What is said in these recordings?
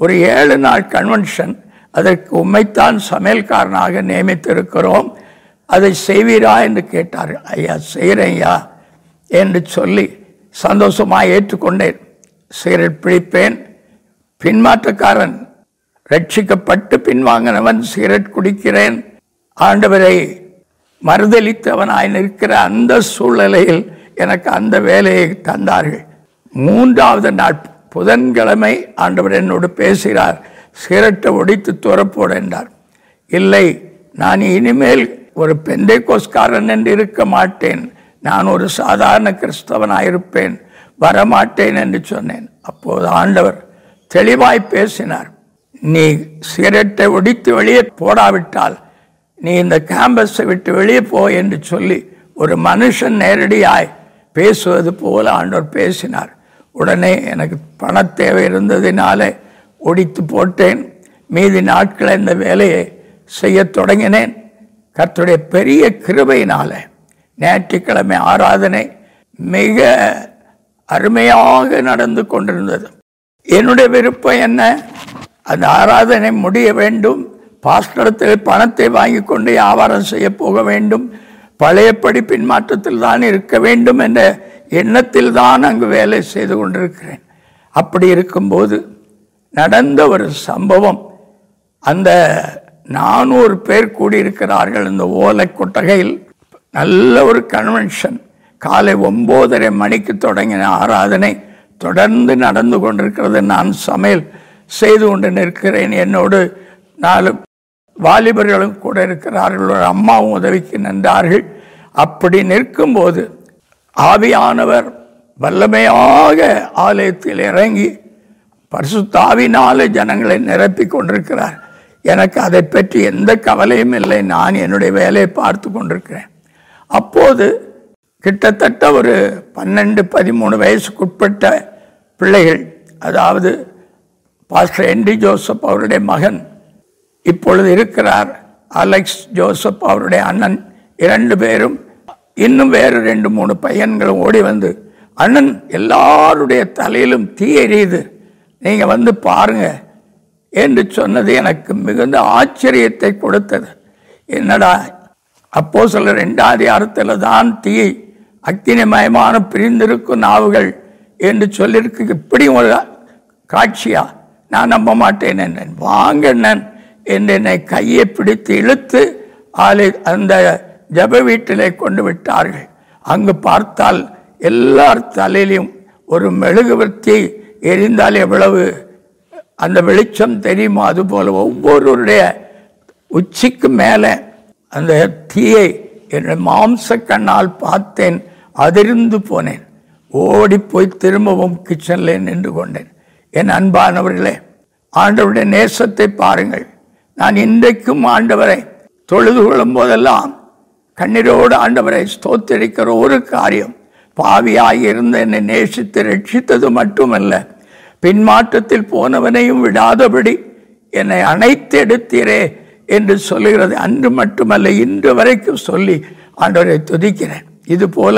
ஒரு ஏழு நாள் கன்வென்ஷன் அதற்கு உம்மைத்தான் சமையல்காரனாக நியமித்திருக்கிறோம் அதை செய்வீரா என்று கேட்டார் ஐயா செய்கிறேன் ஐயா என்று சொல்லி சந்தோஷமாக ஏற்றுக்கொண்டேன் சிகரெட் பிடிப்பேன் பின்மாற்றக்காரன் ரட்சிக்கப்பட்டு பின்வாங்கினவன் சிகரெட் குடிக்கிறேன் ஆண்டவரை மறுதளித்தவனாய் நிற்கிற அந்த சூழ்நிலையில் எனக்கு அந்த வேலையை தந்தார்கள் மூன்றாவது நாள் புதன்கிழமை ஆண்டவர் என்னோடு பேசுகிறார் சிகரெட்டை ஒடித்து துறப்போட என்றார் இல்லை நான் இனிமேல் ஒரு பெந்தை கோஸ்காரன் என்று இருக்க மாட்டேன் நான் ஒரு சாதாரண கிறிஸ்தவனாயிருப்பேன் வரமாட்டேன் என்று சொன்னேன் அப்போது ஆண்டவர் தெளிவாய் பேசினார் நீ சிகரெட்டை ஒடித்து வெளியே போடாவிட்டால் நீ இந்த கேம்பஸை விட்டு வெளியே போ என்று சொல்லி ஒரு மனுஷன் நேரடியாய் பேசுவது போல ஆண்டவர் பேசினார் உடனே எனக்கு பண தேவை இருந்ததினாலே ஒடித்து போட்டேன் மீதி நாட்களை இந்த வேலையை செய்யத் தொடங்கினேன் கர்த்தருடைய பெரிய கிருபையினாலே ஞாயிற்றுக்கிழமை ஆராதனை மிக அருமையாக நடந்து கொண்டிருந்தது என்னுடைய விருப்பம் என்ன அந்த ஆராதனை முடிய வேண்டும் பாஸ்டரத்தில் பணத்தை வாங்கி கொண்டு வியாபாரம் செய்ய போக வேண்டும் பழையபடி பின்மாற்றத்தில் தான் இருக்க வேண்டும் என்ற எண்ணத்தில் தான் அங்கு வேலை செய்து கொண்டிருக்கிறேன் அப்படி இருக்கும்போது நடந்த ஒரு சம்பவம் அந்த நானூறு பேர் கூடியிருக்கிறார்கள் இந்த ஓலை கொட்டகையில் நல்ல ஒரு கன்வென்ஷன் காலை ஒம்போதரை மணிக்கு தொடங்கின ஆராதனை தொடர்ந்து நடந்து கொண்டிருக்கிறது நான் சமையல் செய்து கொண்டு நிற்கிறேன் என்னோடு நாலு வாலிபர்களும் கூட இருக்கிறார்கள் ஒரு அம்மாவும் உதவிக்கு நின்றார்கள் அப்படி நிற்கும்போது ஆவியானவர் வல்லமையாக ஆலயத்தில் இறங்கி பரிசுத்தாவினால ஜனங்களை நிரப்பி கொண்டிருக்கிறார் எனக்கு அதை பற்றி எந்த கவலையும் இல்லை நான் என்னுடைய வேலையை பார்த்து கொண்டிருக்கிறேன் அப்போது கிட்டத்தட்ட ஒரு பன்னெண்டு பதிமூணு வயசுக்குட்பட்ட பிள்ளைகள் அதாவது பாஸ்டர் என்டி ஜோசப் அவருடைய மகன் இப்பொழுது இருக்கிறார் அலெக்ஸ் ஜோசப் அவருடைய அண்ணன் இரண்டு பேரும் இன்னும் வேறு ரெண்டு மூணு பையன்களும் ஓடி வந்து அண்ணன் எல்லாருடைய தலையிலும் தீ எரியுது நீங்கள் வந்து பாருங்க என்று சொன்னது எனக்கு மிகுந்த ஆச்சரியத்தை கொடுத்தது என்னடா அப்போ சில ரெண்டாவது அர்த்தத்தில் தான் தீ அக்னிமயமான பிரிந்திருக்கும் நாவுகள் என்று சொல்லியிருக்கு இப்படி ஒரு காட்சியா நான் நம்ப மாட்டேன் என்றேன் வாங்க அண்ணன் என்று என்னை கையை பிடித்து இழுத்து ஆலை அந்த ஜப வீட்டிலே கொண்டு விட்டார்கள் அங்கு பார்த்தால் எல்லார் தலையிலும் ஒரு மெழுகுவர்த்தி எரிந்தால் எவ்வளவு அந்த வெளிச்சம் தெரியுமோ அதுபோல ஒவ்வொருவருடைய உச்சிக்கு மேலே அந்த தீயை என் மாம்ச கண்ணால் பார்த்தேன் அதிர்ந்து போனேன் ஓடி போய் திரும்பவும் கிச்சனில் நின்று கொண்டேன் என் அன்பானவர்களே ஆண்டவருடைய நேசத்தை பாருங்கள் நான் இன்றைக்கும் ஆண்டவரை தொழுது கொள்ளும் போதெல்லாம் கண்ணீரோடு ஆண்டவரை ஸ்தோத்தரிக்கிற ஒரு காரியம் பாவியாகி இருந்த என்னை நேசித்து ரட்சித்தது மட்டுமல்ல பின்மாற்றத்தில் போனவனையும் விடாதபடி என்னை அணைத்து எடுத்தீரே என்று சொல்லுகிறது அன்று மட்டுமல்ல இன்று வரைக்கும் சொல்லி ஆண்டவரை துதிக்கிறேன் இது போல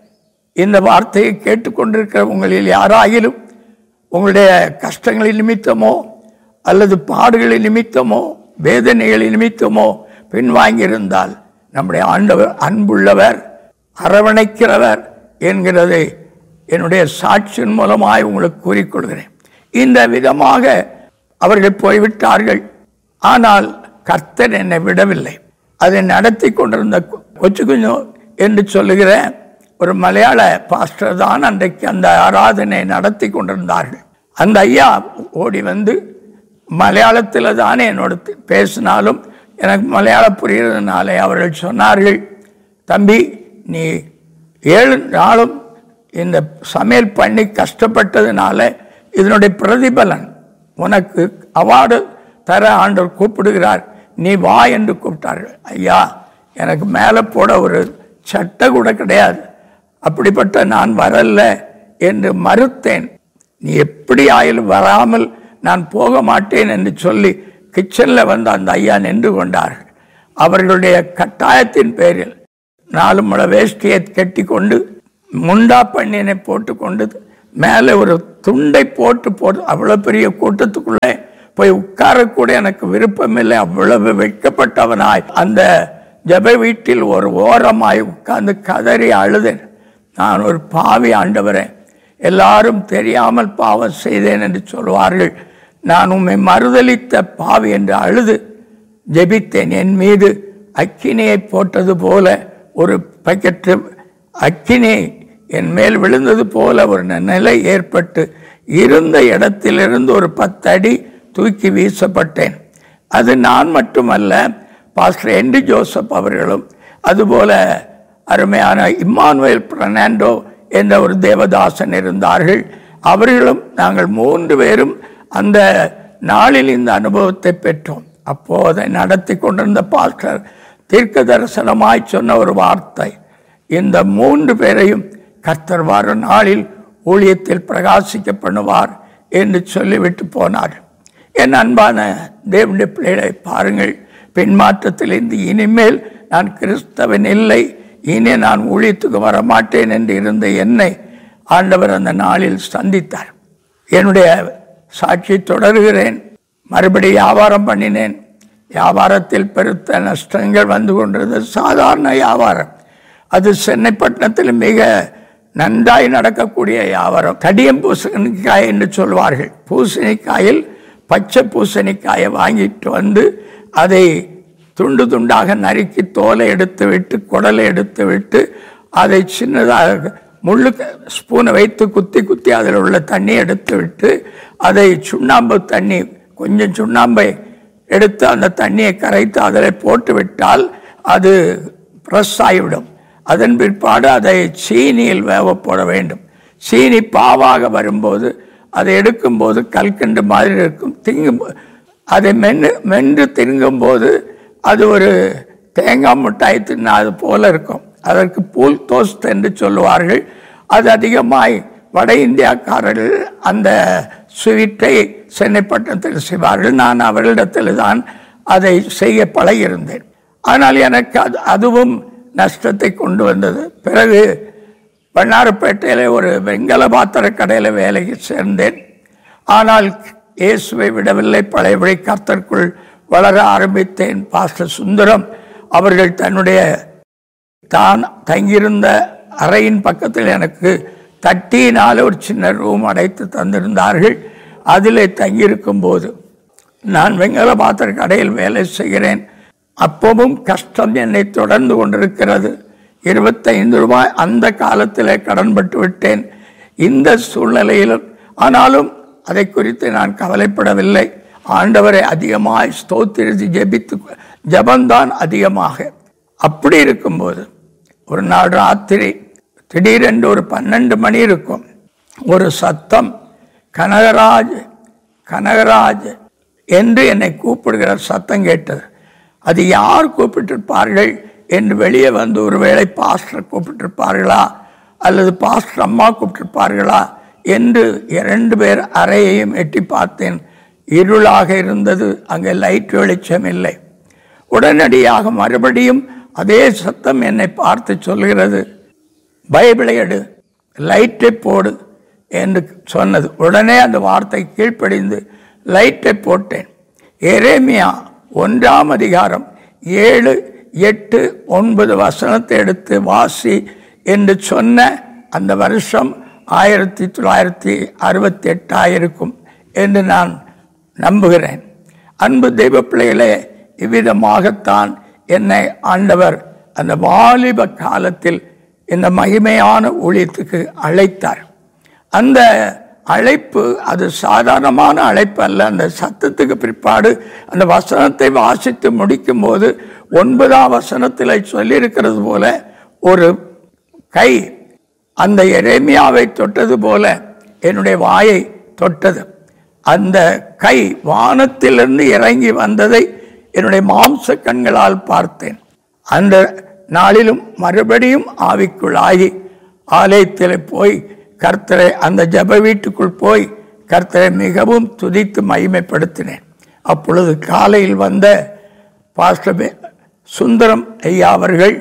இந்த வார்த்தையை கேட்டுக்கொண்டிருக்கிற உங்களில் யாராயிலும் உங்களுடைய கஷ்டங்களின் நிமித்தமோ அல்லது பாடுகளின் நிமித்தமோ வேதனைகளின் நிமித்தமோ பின்வாங்கியிருந்தால் நம்முடைய ஆண்டவர் அன்புள்ளவர் அரவணைக்கிறவர் என்கிறதை என்னுடைய சாட்சியின் மூலமாய் உங்களுக்கு கூறிக்கொள்கிறேன் இந்த விதமாக அவர்கள் போய்விட்டார்கள் ஆனால் கர்த்தர் என்னை விடவில்லை அதை நடத்தி கொண்டிருந்த கொச்சு குஞ்சு என்று சொல்லுகிற ஒரு மலையாள பாஸ்டர் தான் அன்றைக்கு அந்த ஆராதனை நடத்தி கொண்டிருந்தார்கள் அந்த ஐயா ஓடி வந்து மலையாளத்தில் தானே என்னோட பேசினாலும் எனக்கு மலையாளம் புரிகிறதுனாலே அவர்கள் சொன்னார்கள் தம்பி நீ ஏழு நாளும் இந்த சமையல் பண்ணி கஷ்டப்பட்டதுனால இதனுடைய பிரதிபலன் உனக்கு அவார்டு தர ஆண்டவர் கூப்பிடுகிறார் நீ வா என்று கூப்பிட்டார்கள் ஐயா எனக்கு மேலே போட ஒரு சட்டை கூட கிடையாது அப்படிப்பட்ட நான் வரல என்று மறுத்தேன் நீ எப்படி ஆயிலும் வராமல் நான் போக மாட்டேன் என்று சொல்லி கிச்சனில் வந்து அந்த ஐயா நின்று கொண்டார்கள் அவர்களுடைய கட்டாயத்தின் பேரில் நாலு முளை வேஷ்டியை கட்டி கொண்டு முண்டா பண்ணினை போட்டு கொண்டு மேலே ஒரு துண்டை போட்டு போட்டு அவ்வளோ பெரிய கூட்டத்துக்குள்ளே போய் உட்காரக்கூட எனக்கு விருப்பமில்லை அவ்வளவு வெட்கப்பட்டவனாய் அந்த ஜெப வீட்டில் ஒரு ஓரமாய் உட்கார்ந்து கதறி அழுதேன் நான் ஒரு பாவி ஆண்டவரே எல்லாரும் தெரியாமல் பாவம் செய்தேன் என்று சொல்வார்கள் நான் உம்மை மறுதலித்த பாவி என்று அழுது ஜெபித்தேன் என் மீது அக்கினியை போட்டது போல ஒரு பக்கெட்டு அக்கினி என் மேல் விழுந்தது போல ஒரு நிலை ஏற்பட்டு இருந்த இடத்திலிருந்து ஒரு பத்தடி தூக்கி வீசப்பட்டேன் அது நான் மட்டுமல்ல பாஸ்டர் என்டி ஜோசப் அவர்களும் அதுபோல அருமையான இம்மானுவேல் பெர்னாண்டோ என்ற ஒரு தேவதாசன் இருந்தார்கள் அவர்களும் நாங்கள் மூன்று பேரும் அந்த நாளில் இந்த அனுபவத்தை பெற்றோம் அப்போதை நடத்தி கொண்டிருந்த பாஸ்டர் தீர்க்க தரிசனமாய் சொன்ன ஒரு வார்த்தை இந்த மூன்று பேரையும் கர்த்தர் வார நாளில் ஊழியத்தில் பிரகாசிக்க பண்ணுவார் என்று சொல்லிவிட்டு போனார் என் அன்பான தேவனுடைய பிள்ளைகளை பாருங்கள் பின்மாற்றத்திலிருந்து இனிமேல் நான் கிறிஸ்தவன் இல்லை இனி நான் ஊழியத்துக்கு வரமாட்டேன் என்று இருந்த என்னை ஆண்டவர் அந்த நாளில் சந்தித்தார் என்னுடைய சாட்சி தொடர்கிறேன் மறுபடி வியாபாரம் பண்ணினேன் வியாபாரத்தில் பெருத்த நஷ்டங்கள் வந்து கொண்டிருந்தது சாதாரண வியாபாரம் அது சென்னைப்பட்டினத்தில் மிக நன்றாய் நடக்கக்கூடிய வியாபாரம் தடியம் பூசணிக்காய் என்று சொல்வார்கள் பூசணிக்காயில் பச்சை பூசணிக்காயை வாங்கிட்டு வந்து அதை துண்டு துண்டாக நறுக்கி தோலை எடுத்து விட்டு குடலை எடுத்து விட்டு அதை சின்னதாக முள்ளு ஸ்பூனை வைத்து குத்தி குத்தி அதில் உள்ள தண்ணி எடுத்து விட்டு அதை சுண்ணாம்பு தண்ணி கொஞ்சம் சுண்ணாம்பை எடுத்து அந்த தண்ணியை கரைத்து அதில் போட்டு விட்டால் அது ப்ரெஸ் ஆகிவிடும் அதன் பிற்பாடு அதை சீனியில் வேவ போட வேண்டும் சீனி பாவாக வரும்போது அதை எடுக்கும்போது கல்கண்டு மாதிரி இருக்கும் திங்கும் அதை மென்று மென்று திங்கும்போது அது ஒரு தேங்காய் மிட்டாய் தின்னாது போல இருக்கும் அதற்கு பூல் தோஸ்த் என்று சொல்லுவார்கள் அது அதிகமாய் வட இந்தியாக்காரர்கள் அந்த ஸ்வீட்டை சென்னைப்பட்டினத்தில் செய்வார்கள் நான் அவர்களிடத்தில் தான் அதை செய்ய பழகியிருந்தேன் ஆனால் எனக்கு அது அதுவும் நஷ்டத்தை கொண்டு வந்தது பிறகு வண்ணாரப்பேட்டையில் ஒரு வெங்கல பாத்திர கடையில் வேலைக்கு சேர்ந்தேன் ஆனால் இயேசுவை விடவில்லை பழையபடி கர்த்தருக்குள் வளர ஆரம்பித்தேன் பாஸ்டர் சுந்தரம் அவர்கள் தன்னுடைய தான் தங்கியிருந்த அறையின் பக்கத்தில் எனக்கு தட்டியினால் ஒரு சின்ன ரூம் அடைத்து தந்திருந்தார்கள் அதிலே தங்கியிருக்கும் போது நான் வெங்கல பாத்திர கடையில் வேலை செய்கிறேன் அப்பவும் கஷ்டம் என்னை தொடர்ந்து கொண்டிருக்கிறது இருபத்தைந்து ரூபாய் அந்த காலத்திலே கடன்பட்டு விட்டேன் இந்த சூழ்நிலையில் ஆனாலும் அதை குறித்து நான் கவலைப்படவில்லை ஆண்டவரை அதிகமாய் ஸ்தோத்திரித்து ஜெபித்து ஜபந்தான் அதிகமாக அப்படி இருக்கும்போது ஒரு நாள் ராத்திரி திடீரென்று ஒரு பன்னெண்டு மணி இருக்கும் ஒரு சத்தம் கனகராஜ் கனகராஜ் என்று என்னை கூப்பிடுகிற சத்தம் கேட்டது அது யார் கூப்பிட்டிருப்பார்கள் என்று வெளியே வந்து ஒருவேளை பாஸ்டர் கூப்பிட்டிருப்பார்களா அல்லது பாஸ்டர் அம்மா கூப்பிட்டிருப்பார்களா என்று இரண்டு பேர் அறையையும் எட்டி பார்த்தேன் இருளாக இருந்தது அங்கே லைட் வெளிச்சம் இல்லை உடனடியாக மறுபடியும் அதே சத்தம் என்னை பார்த்து சொல்கிறது பைபிளை எடு லைட்டை போடு என்று சொன்னது உடனே அந்த வார்த்தை கீழ்ப்படிந்து லைட்டை போட்டேன் எரேமியா ஒன்றாம் அதிகாரம் ஏழு எட்டு ஒன்பது வசனத்தை எடுத்து வாசி என்று சொன்ன அந்த வருஷம் ஆயிரத்தி தொள்ளாயிரத்தி அறுபத்தி எட்டாயிருக்கும் என்று நான் நம்புகிறேன் அன்பு தெய்வ பிள்ளைகளே இவ்விதமாகத்தான் என்னை ஆண்டவர் அந்த வாலிப காலத்தில் இந்த மகிமையான ஊழியத்துக்கு அழைத்தார் அந்த அழைப்பு அது சாதாரணமான அழைப்பு அல்ல அந்த சத்தத்துக்கு பிற்பாடு அந்த வசனத்தை வாசித்து முடிக்கும் போது ஒன்பதாம் வசனத்தில் சொல்லியிருக்கிறது போல ஒரு கை அந்த எரேமியாவை தொட்டது போல என்னுடைய வாயை தொட்டது அந்த கை வானத்திலிருந்து இறங்கி வந்ததை என்னுடைய மாம்ச கண்களால் பார்த்தேன் அந்த நாளிலும் மறுபடியும் ஆவிக்குள்ளாகி ஆலயத்தில் போய் கர்த்தரை அந்த ஜப வீட்டுக்குள் போய் கர்த்தரை மிகவும் துதித்து மகிமைப்படுத்தினேன் அப்பொழுது காலையில் வந்த பாஸ்டர் பே- சுந்தரம் ஐயா அவர்கள்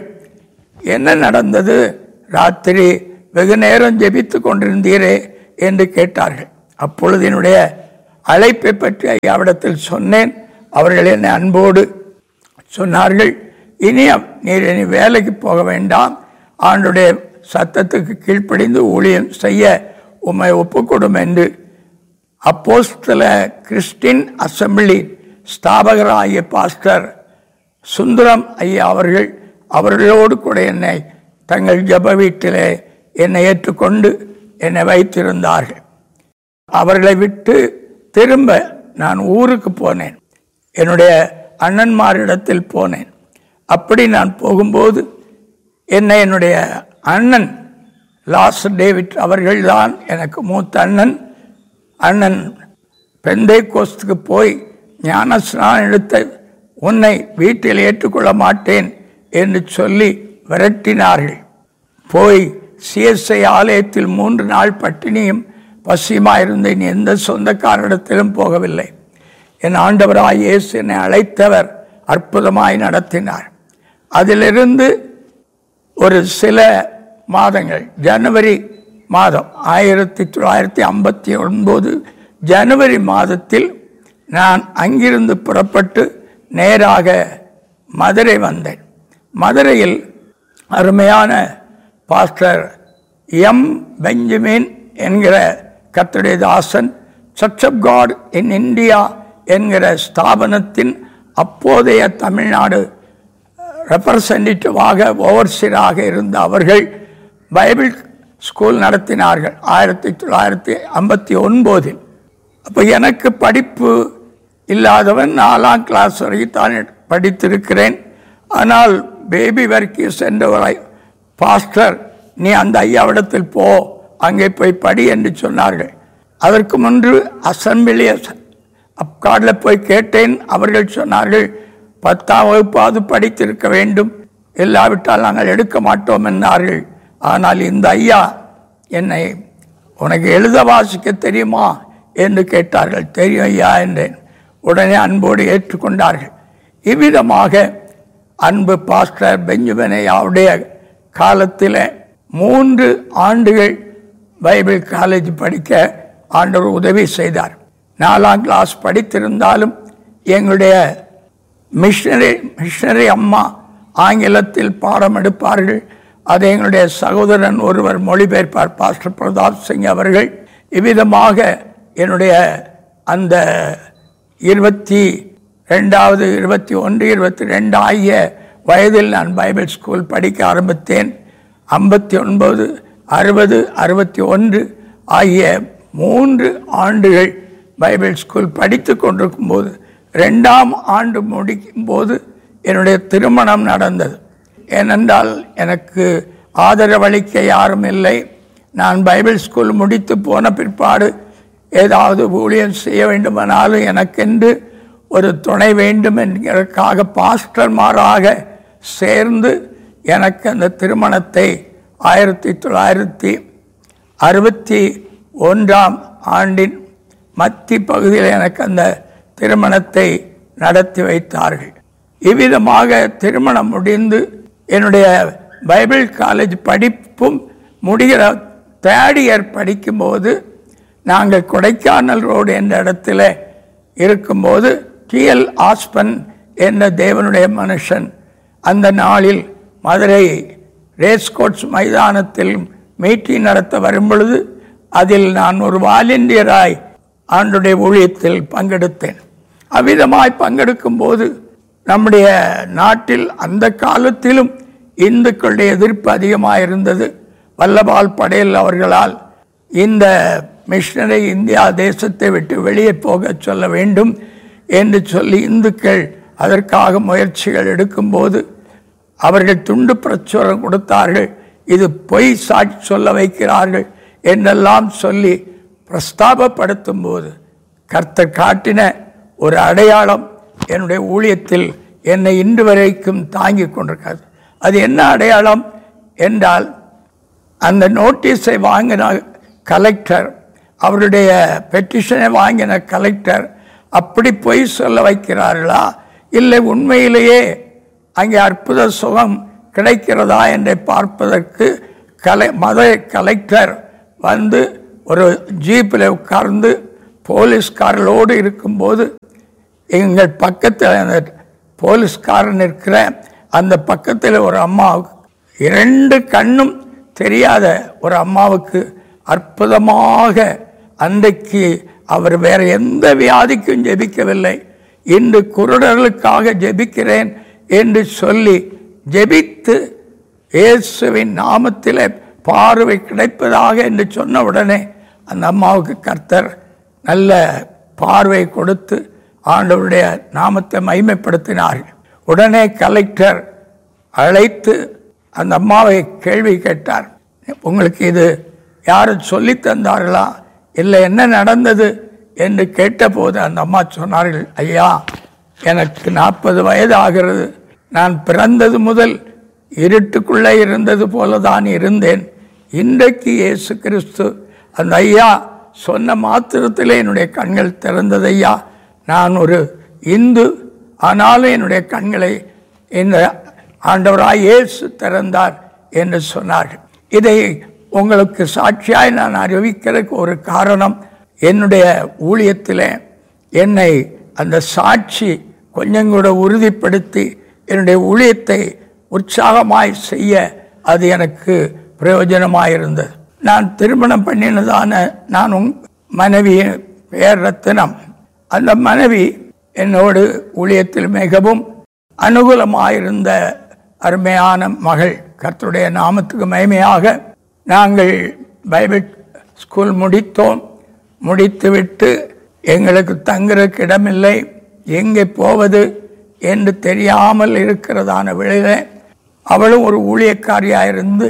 என்ன நடந்தது ராத்திரி வெகு நேரம் ஜெபித்து கொண்டிருந்தீரே என்று கேட்டார்கள் அப்பொழுது என்னுடைய அழைப்பை பற்றி ஐயாவிடத்தில் சொன்னேன் அவர்கள் என்னை அன்போடு சொன்னார்கள் இனி அவ்- நீர் இனி வேலைக்கு போக வேண்டாம் ஆண்டுடைய சத்தத்துக்கு கீழ்ப்படிந்து ஊழியம் செய்ய உம்மை ஒப்புக்கொடும் என்று அப்போஸ்தல கிறிஸ்டின் அசம்பிளி ஸ்தாபகராகிய பாஸ்டர் சுந்தரம் ஐயா அவர்கள் அவர்களோடு கூட என்னை தங்கள் ஜெப வீட்டிலே என்னை ஏற்றுக்கொண்டு என்னை வைத்திருந்தார்கள் அவர்களை விட்டு திரும்ப நான் ஊருக்கு போனேன் என்னுடைய அண்ணன்மாரிடத்தில் போனேன் அப்படி நான் போகும்போது என்னை என்னுடைய அண்ணன் லாஸ் டேவிட் அவர்கள்தான் எனக்கு மூத்த அண்ணன் அண்ணன் பெந்தை கோஸ்துக்கு போய் ஞானஸ்நானம் எடுத்த உன்னை வீட்டில் ஏற்றுக்கொள்ள மாட்டேன் என்று சொல்லி விரட்டினார்கள் போய் சிஎஸ்ஐ ஆலயத்தில் மூன்று நாள் பட்டினியும் பசியுமாயிருந்தேன் எந்த சொந்தக்காரிடத்திலும் போகவில்லை என் ஆண்டவராய் இயேசு என்னை அழைத்தவர் அற்புதமாய் நடத்தினார் அதிலிருந்து ஒரு சில மாதங்கள் ஜனவரி மாதம் ஆயிரத்தி தொள்ளாயிரத்தி ஐம்பத்தி ஒன்பது ஜனவரி மாதத்தில் நான் அங்கிருந்து புறப்பட்டு நேராக மதுரை வந்தேன் மதுரையில் அருமையான பாஸ்டர் எம் பெஞ்சமின் என்கிற கர்த்தருடைய தாசன் church of God in India என்கிற ஸ்தாபனத்தின் அப்போதைய தமிழ்நாடு ரெப்ரசன்டேட்டிவாக ஓவர்சீராக இருந்த அவர்கள் பைபிள் ஸ்கூல் நடத்தினார்கள் ஆயிரத்தி தொள்ளாயிரத்தி ஐம்பத்தி ஒன்பதில் அப்போ எனக்கு படிப்பு இல்லாதவன் நாலாம் கிளாஸ் வரைக்கும் தான் படித்திருக்கிறேன் ஆனால் பேபி வரைக்கும் சென்றவரை பாஸ்டர் நீ அந்த ஐயாவிடத்தில் போ அங்கே போய் படி என்று சொன்னார்கள் அதற்கு முன்பு அசம்பிளி அப்கார்டில் போய் கேட்டேன் அவர்கள் சொன்னார்கள் பத்தாம் வகுப்பாவது படித்திருக்க வேண்டும் இல்லாவிட்டால் நாங்கள் எடுக்க மாட்டோம் என்றார்கள் ஆனால் இந்த ஐயா என்னை உனக்கு எழுத வாசிக்க தெரியுமா என்று கேட்டார்கள் தெரியும் ஐயா என்றேன் உடனே அன்போடு ஏற்றுக்கொண்டார்கள் இவ்விதமாக அன்பு பாஸ்டர் பெஞ்சமினை அவருடைய காலத்தில் மூன்று ஆண்டுகள் பைபிள் காலேஜ் படிக்க ஆண்டவர் உதவி செய்தார் நாலாம் கிளாஸ் படித்திருந்தாலும் எங்களுடைய மிஷனரி மிஷனரி அம்மா ஆங்கிலத்தில் பாடம் எடுப்பார்கள் அதை எங்களுடைய சகோதரன் ஒருவர் மொழிபெயர்ப்பார் பாஸ்டர் பிரதாப் சிங் அவர்கள் இவ்விதமாக என்னுடைய அந்த இருபத்தி ரெண்டாவது இருபத்தி ஒன்று இருபத்தி ரெண்டு ஆகிய வயதில் நான் பைபிள் ஸ்கூல் படிக்க ஆரம்பித்தேன் ஐம்பத்தி ஒன்பது அறுபது அறுபத்தி ஒன்று ஆகிய மூன்று ஆண்டுகள் பைபிள் ஸ்கூல் படித்து கொண்டிருக்கும் போது ரெண்டாம் ஆண்டு முடிக்கும் போது என்னுடைய திருமணம் நடந்தது ஏனென்றால் எனக்கு ஆதரவளிக்க யாரும் இல்லை நான் பைபிள் ஸ்கூல் முடித்து போன பிற்பாடு ஏதாவது ஊழியம் செய்ய வேண்டுமானாலும் எனக்கென்று ஒரு துணை வேண்டும் என்கிறதுக்காக பாஸ்டர்மாராக சேர்ந்து எனக்கு அந்த திருமணத்தை ஆயிரத்தி தொள்ளாயிரத்தி அறுபத்தி ஒன்றாம் ஆண்டின் மத்தி பகுதியில் எனக்கு அந்த திருமணத்தை நடத்தி வைத்தார்கள் இவ்விதமாக திருமணம் முடிந்து என்னுடைய பைபிள் காலேஜ் படிப்பும் முடிகிற தேர்ட் இயர் படிக்கும்போது நாங்கள் கொடைக்கானல் ரோடு என்ற இடத்துல இருக்கும்போது டிஎல் ஆஸ்பன் என்ற தேவனுடைய மனுஷன் அந்த நாளில் மதுரை ரேஸ்கோட்ஸ் மைதானத்தில் மீட்டிங் நடத்த வரும் பொழுது அதில் நான் ஒரு வாலண்டியராய் ஆண்டுடைய ஊழியத்தில் பங்கெடுத்தேன் அவ்விதமாய் பங்கெடுக்கும் போது நம்முடைய நாட்டில் அந்த காலத்திலும் இந்துக்களுடைய எதிர்ப்பு அதிகமாக இருந்தது வல்லபால் படேல் அவர்களால் இந்த மிஷனரை இந்தியா தேசத்தை விட்டு வெளியே போக சொல்ல வேண்டும் என்று சொல்லி இந்துக்கள் அதற்காக முயற்சிகள் எடுக்கும்போது அவர்கள் துண்டு பிரச்சுரம் கொடுத்தார்கள் இது பொய் சாட்சி சொல்ல வைக்கிறார்கள் என்றெல்லாம் சொல்லி பிரஸ்தாபப்படுத்தும் போது கர்த்தர் காட்டின ஒரு அடையாளம் என்னுடைய ஊழியத்தில் என்னை இன்று வரைக்கும் தாங்கி கொண்டிருக்கிறது அது என்ன அடையாளம் என்றால் அந்த நோட்டீஸை வாங்கின கலெக்டர் அவருடைய பெட்டிஷனை வாங்கின கலெக்டர் அப்படி பொய் சொல்ல வைக்கிறார்களா இல்லை உண்மையிலேயே அங்கே அற்புத சுகம் கிடைக்கிறதா என்று பார்ப்பதற்கு கலை மத கலெக்டர் வந்து ஒரு ஜீப்பில் உட்கார்ந்து போலீஸ்காரர்களோடு இருக்கும்போது எங்கள் பக்கத்தில் அந்த போலீஸ்காரன் இருக்கிற அந்த பக்கத்தில் ஒரு அம்மாவுக்கு இரண்டு கண்ணும் தெரியாத ஒரு அம்மாவுக்கு அற்புதமாக அன்றைக்கு அவர் வேற எந்த வியாதிக்கும் ஜெபிக்கவில்லை இன்று குருடர்களுக்காக ஜெபிக்கிறேன் என்று சொல்லி ஜெபித்து இயேசுவின் நாமத்திலே பார்வை கிடைப்பதாக என்று சொன்ன உடனே அந்த அம்மாவுக்கு கர்த்தர் நல்ல பார்வை கொடுத்து ஆண்டவருடைய நாமத்தை மைமைப்படுத்தினார்கள் உடனே கலெக்டர் அழைத்து அந்த அம்மாவை கேள்வி கேட்டார் உங்களுக்கு இது யாரும் சொல்லி தந்தார்களா இல்லை என்ன நடந்தது என்று கேட்டபோது அந்த அம்மா சொன்னார்கள் ஐயா எனக்கு நாற்பது வயது ஆகிறது நான் பிறந்தது முதல் இருட்டுக்குள்ளே இருந்தது போல தான் இருந்தேன் இன்றைக்கு இயேசு கிறிஸ்து அந்த ஐயா சொன்ன மாத்திரத்திலே என்னுடைய கண்கள் திறந்தது ஐயா நான் ஒரு இந்து ஆனாலும் என்னுடைய கண்களை இந்த ஆண்டவராய் இயேசு திறந்தார் என்று சொன்னார்கள் இதை உங்களுக்கு சாட்சியாய் நான் அறிவிக்கிறதுக்கு ஒரு காரணம் என்னுடைய ஊழியத்திலே என்னை அந்த சாட்சி கொஞ்சம் கூட உறுதிப்படுத்தி என்னுடைய ஊழியத்தை உற்சாகமாய் செய்ய அது எனக்கு பிரயோஜனமாக இருந்தது நான் திருமணம் பண்ணினதான நான் உங் மனைவி பெயர் ரத்தினம் அந்த மனைவி என்னோடு ஊழியத்தில் மிகவும் அனுகூலமாயிருந்த அருமையான மகள் கர்த்தருடைய நாமத்துக்கு மகிமையாக நாங்கள் பைபிள் ஸ்கூல் முடித்தோம் முடித்துவிட்டு எங்களுக்கு தங்குறதுக்கு இடமில்லை எங்கே போவது என்று தெரியாமல் இருக்கிறதான வேளையில அவளும் ஒரு ஊழியக்காரியாக இருந்து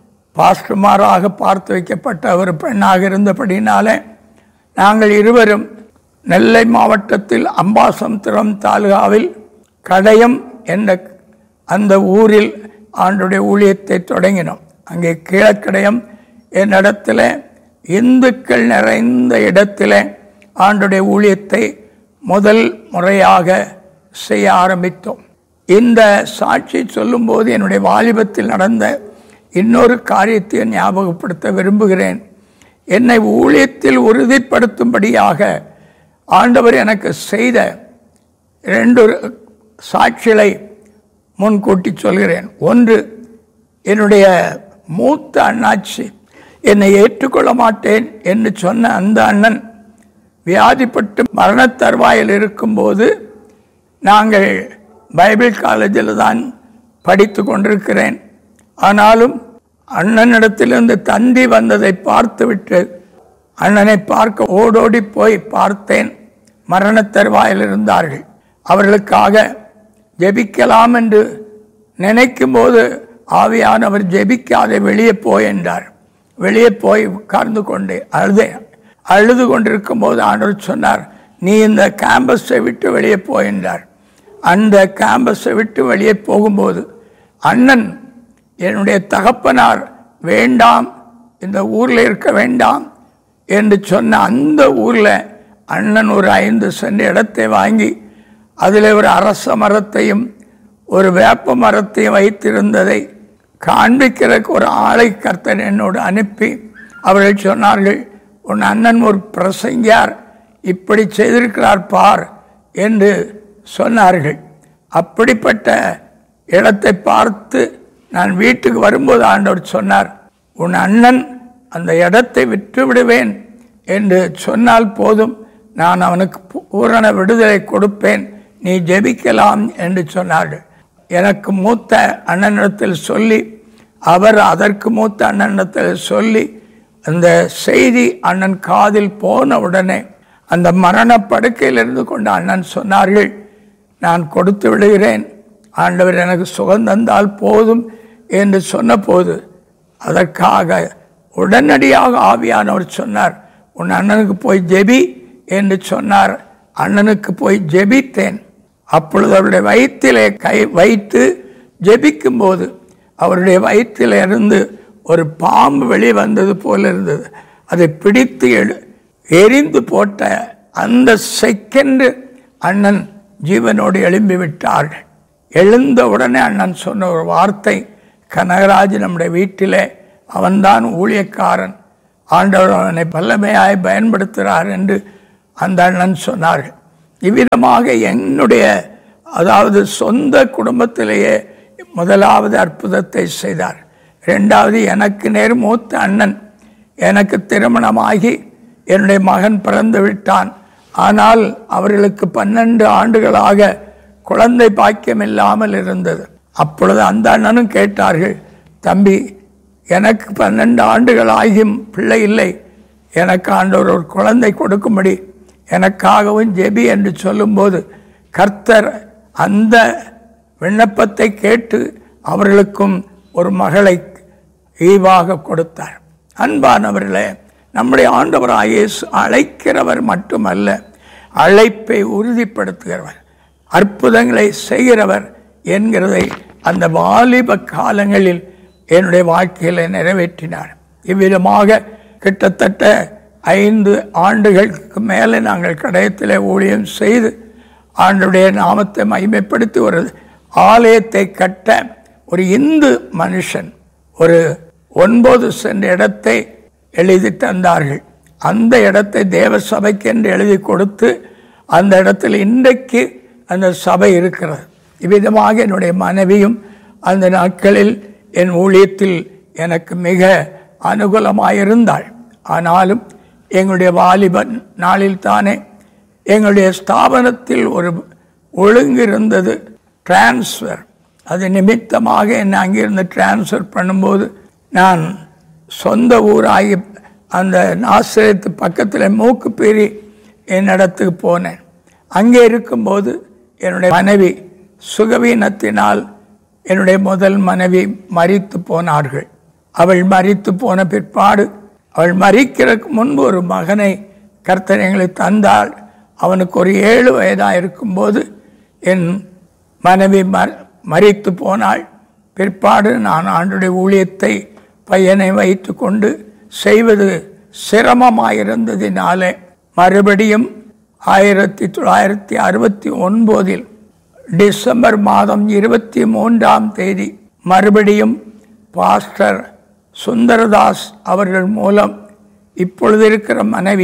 பாஸ்டர்மாராக பார்த்து வைக்கப்பட்ட ஒரு பெண்ணாக இருந்தபடினாலே நாங்கள் இருவரும் நெல்லை மாவட்டத்தில் அம்பாசமுத்திரம் தாலுகாவில் கடையம் என்ற அந்த ஊரில் ஆண்டுடைய ஊழியத்தை தொடங்கினோம் அங்கே கீழக்கடையம் என் இடத்துல இந்துக்கள் நிறைந்த இடத்துல ஆண்டுடைய ஊழியத்தை முதல் முறையாக செய்ய ஆரம்பித்தோம் இந்த சாட்சி சொல்லும்போது என்னுடைய வாலிபத்தில் நடந்த இன்னொரு காரியத்தை ஞாபகப்படுத்த விரும்புகிறேன் என்னை ஊழியத்தில் உறுதிப்படுத்தும்படியாக ஆண்டவர் எனக்கு செய்த இரண்டு சாட்சிகளை முன்கூட்டி சொல்கிறேன் ஒன்று என்னுடைய மூத்த அண்ணாச்சி என்னை ஏற்றுக்கொள்ள மாட்டேன் என்று சொன்ன அந்த அண்ணன் வியாதிப்பட்டு மரணத் தருவாயில் இருக்கும்போது நாங்கள் பைபிள் காலேஜில் தான் படித்து கொண்டிருக்கிறேன் ஆனாலும் அண்ணனிடத்திலிருந்து தந்தி வந்ததை பார்த்துவிட்டு அண்ணனை பார்க்க ஓடோடி போய் பார்த்தேன் மரணத் தருவாயில் இருந்தார்கள் அவர்களுக்காக ஜெபிக்கலாம் என்று நினைக்கும் போது ஆவியானவர் ஜெபிக்காതെ வெளியே போய் என்றார் வெளியே போய் உட்கார்ந்து கொண்டு அழுதேன் அழுது கொண்டிருக்கும் போது ஆண்டவர் சொன்னார் நீ இந்த கேம்பஸை விட்டு வெளியே போய் என்றார் அந்த கேம்பஸை விட்டு வெளியே போகும்போது அண்ணன் என்னுடைய தகப்பனார் வேண்டாம் இந்த ஊரில் இருக்க வேண்டாம் என்று சொன்ன அந்த ஊரில் அண்ணன் ஒரு ஐந்து சென்ட் இடத்தை வாங்கி அதில் ஒரு அரச மரத்தையும் ஒரு வேப்ப மரத்தையும் வைத்திருந்ததை காண்பிக்கிறதுக்கு ஒரு ஆளை கர்த்தன் என்னோடு அனுப்பி அவர்கள் சொன்னார்கள் உன் அண்ணன் ஒரு பிரசங்கியார் இப்படி செய்திருக்கிறார் பார் என்று சொன்னார்கள் அப்படிப்பட்ட இடத்தை பார்த்து நான் வீட்டுக்கு வரும்போது ஆண்டவர் சொன்னார் உன் அண்ணன் அந்த இடத்தை விற்று விடுவேன் என்று சொன்னால் போதும் நான் அவனுக்கு பூரண விடுதலை கொடுப்பேன் நீ ஜெபிக்கலாம் என்று சொன்னார்கள் எனக்கு மூத்த அண்ணனிடத்தில் சொல்லி அவர் அதற்கு மூத்த அண்ணனிடத்தில் சொல்லி அந்த செய்தி அண்ணன் காதில் போன உடனே அந்த மரண படுக்கையில் இருந்து கொண்ட அண்ணன் சொன்னார்கள் நான் கொடுத்து விடுகிறேன் ஆண்டவர் எனக்கு சுகம் தந்தால் போதும் என்று சொன்னபோது அதற்காக உடனடியாக ஆவியானவர் சொன்னார் உன் அண்ணனுக்கு போய் ஜெபி என்று சொன்னார் அண்ணனுக்கு போய் ஜெபித்தேன் அப்பொழுது அவருடைய வயிற்றிலே கை வைத்து ஜெபிக்கும் போது அவருடைய வயிற்றில் இருந்து ஒரு பாம்பு வெளியே வந்தது போல இருந்தது அதை பிடித்து எழு எரிந்து போட்ட அந்த செகண்ட் அண்ணன் ஜீவனோடு எழும்பி விட்டார்கள் எழுந்த உடனே அண்ணன் சொன்ன ஒரு வார்த்தை கனகராஜ் நம்முடைய வீட்டிலே அவன்தான் ஊழியக்காரன் ஆண்டவர் அவனை வல்லமையாய் பயன்படுத்துகிறார் என்று அந்த அண்ணன் சொன்னார்கள் இவ்விதமாக என்னுடைய அதாவது சொந்த குடும்பத்திலேயே முதலாவது அற்புதத்தை செய்தார் ரெண்டாவது எனக்கு நேர் மூத்த அண்ணன் எனக்கு திருமணமாகி என்னுடைய மகன் பிறந்து விட்டான் ஆனால் அவர்களுக்கு பன்னெண்டு ஆண்டுகளாக குழந்தை பாக்கியம் இல்லாமல் இருந்தது அப்பொழுது அந்த அண்ணனும் கேட்டார்கள் தம்பி எனக்கு பன்னெண்டு ஆண்டுகள் ஆகியும் பிள்ளை இல்லை எனக்கு ஆண்டவர் ஒரு குழந்தை கொடுக்கும்படி எனக்காகவும் ஜெபி என்று சொல்லும்போது கர்த்தர் அந்த விண்ணப்பத்தை கேட்டு அவர்களுக்கும் ஒரு மகளை ஈவாக கொடுத்தார் அன்பானவர்களே நம்முடைய ஆண்டவராக இயேசு அழைக்கிறவர் மட்டுமல்ல அழைப்பை உறுதிப்படுத்துகிறவர் அற்புதங்களை செய்கிறவர் என்கிறதை அந்த வாலிப காலங்களில் என்னுடைய வாழ்க்கையில் நிறைவேற்றினார் இவ்விதமாக கிட்டத்தட்ட ஐந்து ஆண்டுகளுக்கு மேலே நாங்கள் கடையத்தில் ஊழியம் செய்து ஆண்டுடைய நாமத்தை மகிமைப்படுத்தி ஒரு ஆலயத்தை கட்ட ஒரு இந்து மனுஷன் ஒரு ஒன்பது சென்ற இடத்தை எழுதி தந்தார்கள் அந்த இடத்தை தேவ சபைக்கு என்று எழுதி கொடுத்து அந்த இடத்தில் இன்றைக்கு அந்த சபை இருக்கிறது இவ்விதமாக என்னுடைய மனைவியும் அந்த நாட்களில் என் ஊழியத்தில் எனக்கு மிக அனுகூலமாயிருந்தாள் ஆனாலும் எங்களுடைய வாலிபன் நாளில் தானே எங்களுடைய ஸ்தாபனத்தில் ஒரு ஒழுங்கு இருந்தது டிரான்ஸ்ஃபர் அது நிமித்தமாக என்னை அங்கிருந்து டிரான்ஸ்ஃபர் பண்ணும்போது நான் சொந்த ஊராகி அந்த நாசிரியத்து பக்கத்தில் மூக்குப்பேரி என்னிடத்துக்கு போனேன் அங்கே இருக்கும்போது என்னுடைய மனைவி சுகவீனத்தினால் என்னுடைய முதல் மனைவி மறித்து போனார்கள் அவள் மறித்து போன பிற்பாடு அவள் மறிக்கிறதுக்கு முன்பு ஒரு மகனை கர்த்தர் எங்களுக்கு தந்தாள் அவனுக்கு ஒரு ஏழு வயதாக இருக்கும்போது என் மனைவி ம மறித்து போனாள் பிற்பாடு நான் ஆண்டுடைய ஊழியத்தை பையனை வைத்து கொண்டு செய்வது சிரமமாயிருந்ததினாலே மறுபடியும் ஆயிரத்தி தொள்ளாயிரத்தி அறுபத்தி ஒன்பதில் டிசம்பர் மாதம் இருபத்தி மூன்றாம் தேதி மறுபடியும் பாஸ்டர் சுந்தரதாஸ் அவர்கள் மூலம் இப்பொழுது இருக்கிற மனைவி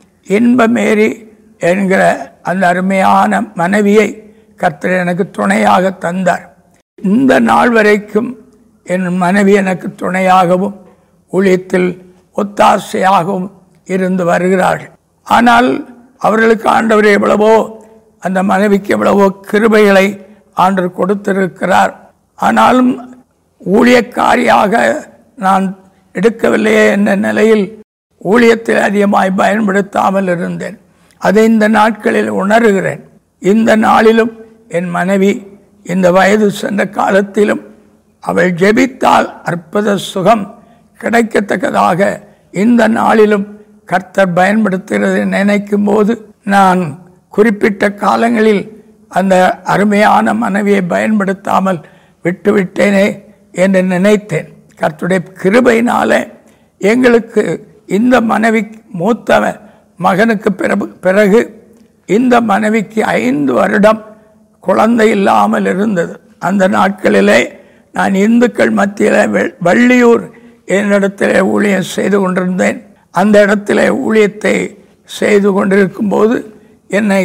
இன்பமேரி என்கிற அந்த அருமையான மனைவியை கர்த்தர் எனக்கு துணையாக தந்தார் இந்த நாள் வரைக்கும் என் மனைவி எனக்கு துணையாகவும் ஊழியத்தில் ஒத்தாசையாகவும் இருந்து வருகிறார்கள் ஆனால் அவர்களுக்கு ஆண்டவர் எவ்வளவோ அந்த மனைவிக்கு எவ்வளவோ கிருபைகளை ஆண்டவர் கொடுத்திருக்கிறார் ஆனாலும் ஊழியக்காரியாக நான் எடுக்கவில்லையே என்ற நிலையில் ஊழியத்தில் அதிகமாய் பயன்படுத்தாமல் இருந்தேன் அதை இந்த நாட்களில் உணர்கிறேன் இந்த நாளிலும் என் மனைவி இந்த வயது சென்ற காலத்திலும் அவள் ஜெபித்தால் அற்புத சுகம் கிடைக்கத்தக்கதாக இந்த நாளிலும் கர்த்தர் பயன்படுத்துகிறதை நினைக்கும் போது நான் குறிப்பிட்ட காலங்களில் அந்த அருமையான மனைவியை பயன்படுத்தாமல் விட்டுவிட்டேனே என்று நினைத்தேன் கர்த்துடைய கிருபையினாலே எங்களுக்கு இந்த மனைவி மூத்த மகனுக்கு பிறகு பிறகு இந்த மனைவிக்கு ஐந்து வருடம் குழந்தை இல்லாமல் இருந்தது அந்த நாட்களிலே நான் இந்துக்கள் மத்தியில் வெ- வள்ளியூர் என்னிடத்திலே ஊழியம் செய்து கொண்டிருந்தேன் அந்த இடத்திலே ஊழியத்தை செய்து கொண்டிருக்கும்போது என்னை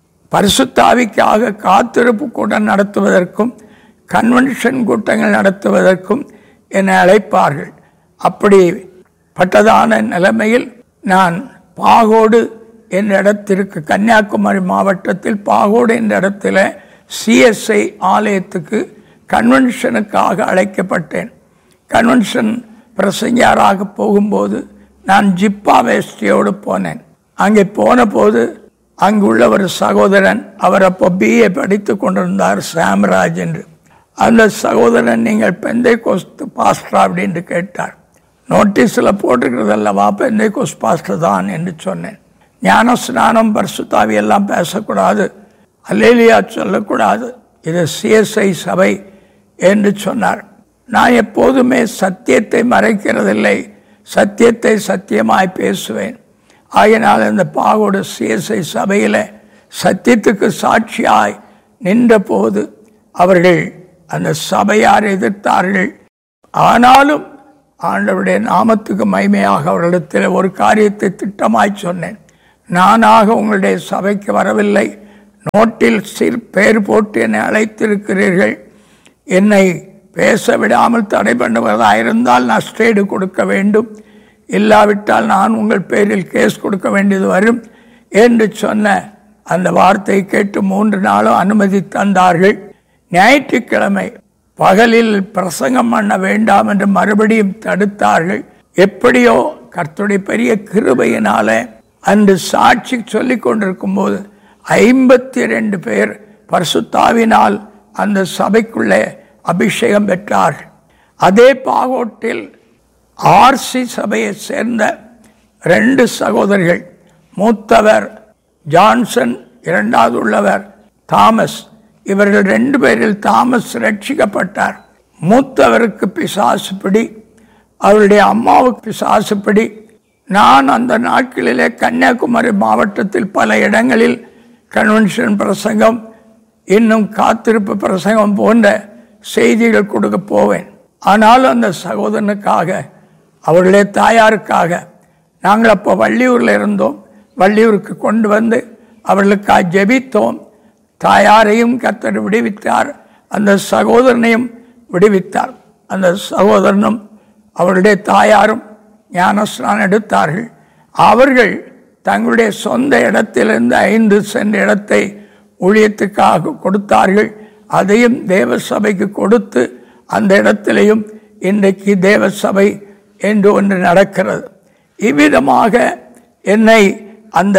பரிசுத்தாவிக்காக காத்திருப்பு கூட்டம் நடத்துவதற்கும் கன்வென்ஷன் கூட்டங்கள் நடத்துவதற்கும் என்னை அழைப்பார்கள் அப்படி பட்டதான நிலைமையில் நான் பாகோடு என்ற இடத்திற்கு கன்னியாகுமரி மாவட்டத்தில் பாகோடு என்ற இடத்துல சிஎஸ்ஐ ஆலயத்துக்கு கன்வென்ஷனுக்காக அழைக்கப்பட்டேன் கன்வென்ஷன் பிரசங்கியாராக போகும்போது நான் ஜிப்பா வேஷ்டியோடு போனேன் அங்கே போன போது அங்குள்ள ஒரு சகோதரன் அவர் அப்போ பிஏ படித்து கொண்டிருந்தார் சாம்ராஜ் என்று அந்த சகோதரன் நீங்கள் பெந்தை கோஸ்து பாஸ்டரா அப்படின்னு கேட்டார் நோட்டீஸில் போட்டிருக்கிறது அல்லவா பெந்தை கோஸ் பாஸ்டர் தான் என்று சொன்னேன் ஞான ஸ்நானம் பரிசுத்தாவி எல்லாம் பேசக்கூடாது அல்லேலியா சொல்லக்கூடாது இது சிஎஸ்ஐ சபை என்று சொன்னார் நான் எப்போதுமே சத்தியத்தை மறைக்கிறதில்லை சத்தியத்தை சத்தியமாய் பேசுவேன் ஆகையினால் இந்த பாகோடு சிஎஸ்ஐ சபையில் சத்தியத்துக்கு சாட்சியாய் நின்றபோது அவர்கள் அந்த சபையார் எதிர்த்தார்கள் ஆனாலும் ஆண்டவருடைய நாமத்துக்கு மைமையாக அவர்களிடத்தில் ஒரு காரியத்தை திட்டமாய் சொன்னேன் நானாக உங்களுடைய சபைக்கு வரவில்லை நோட்டில் சிறு பெயர் போட்டு என்னை அழைத்திருக்கிறீர்கள் என்னை பேச விடாமல் தடை பண்ணுவதாயிருந்தால் நான் ஸ்டேடு கொடுக்க வேண்டும் இல்லாவிட்டால் நான் உங்கள் பேரில் கேஸ் கொடுக்க வேண்டியது வரும் என்று சொன்ன அந்த வார்த்தையை கேட்டு மூன்று நாளும் அனுமதி தந்தார்கள் ஞாயிற்றுக்கிழமை பகலில் பிரசங்கம் பண்ண வேண்டாம் என்று மறுபடியும் தடுத்தார்கள் எப்படியோ கர்த்தருடைய பெரிய கிருபையினால அன்று சாட்சி சொல்லிக் கொண்டிருக்கும் போது ஐம்பத்தி ரெண்டு பேர் பரிசுத்தாவினால் அந்த சபைக்குள்ளே அபிஷேகம் பெற்றார்கள் அதே பாகோட்டில் ஆர்சி சபையை சேர்ந்த ரெண்டு சகோதரிகள் மூத்தவர் ஜான்சன் இரண்டாவது உள்ளவர் தாமஸ் இவர்கள் ரெண்டு பேரில் தாமஸ் ரட்சிக்கப்பட்டார் மூத்தவருக்கு பிசாசு பிடி அவருடைய அம்மாவுக்கு பிசாசு பிடி நான் அந்த நாட்களிலே கன்னியாகுமரி மாவட்டத்தில் பல இடங்களில் கன்வென்ஷன் பிரசங்கம் இன்னும் காத்திருப்பு பிரசங்கம் போன்ற செய்திகள் கொடுக்க போவேன் ஆனால் அந்த சகோதரனுக்காக அவருடைய தாயாருக்காக நாங்கள் அப்போ வள்ளியூரில் இருந்தோம் வள்ளியூருக்கு கொண்டு வந்து அவர்களுக்காக ஜெபித்தோம் தாயாரையும் கத்தர் விடுவித்தார் அந்த சகோதரனையும் விடுவித்தார் அந்த சகோதரனும் அவருடைய தாயாரும் ஞானஸ்நானம் எடுத்தார்கள் அவர்கள் தங்களுடைய சொந்த இடத்திலிருந்து ஐந்து சென்ற இடத்தை ஊழியத்துக்காக கொடுத்தார்கள் அதையும் தேவ சபைக்கு கொடுத்து அந்த இடத்திலையும் இன்றைக்கு தேவ சபை என்று ஒன்று நடக்கிறது இவ்விதமாக என்னை அந்த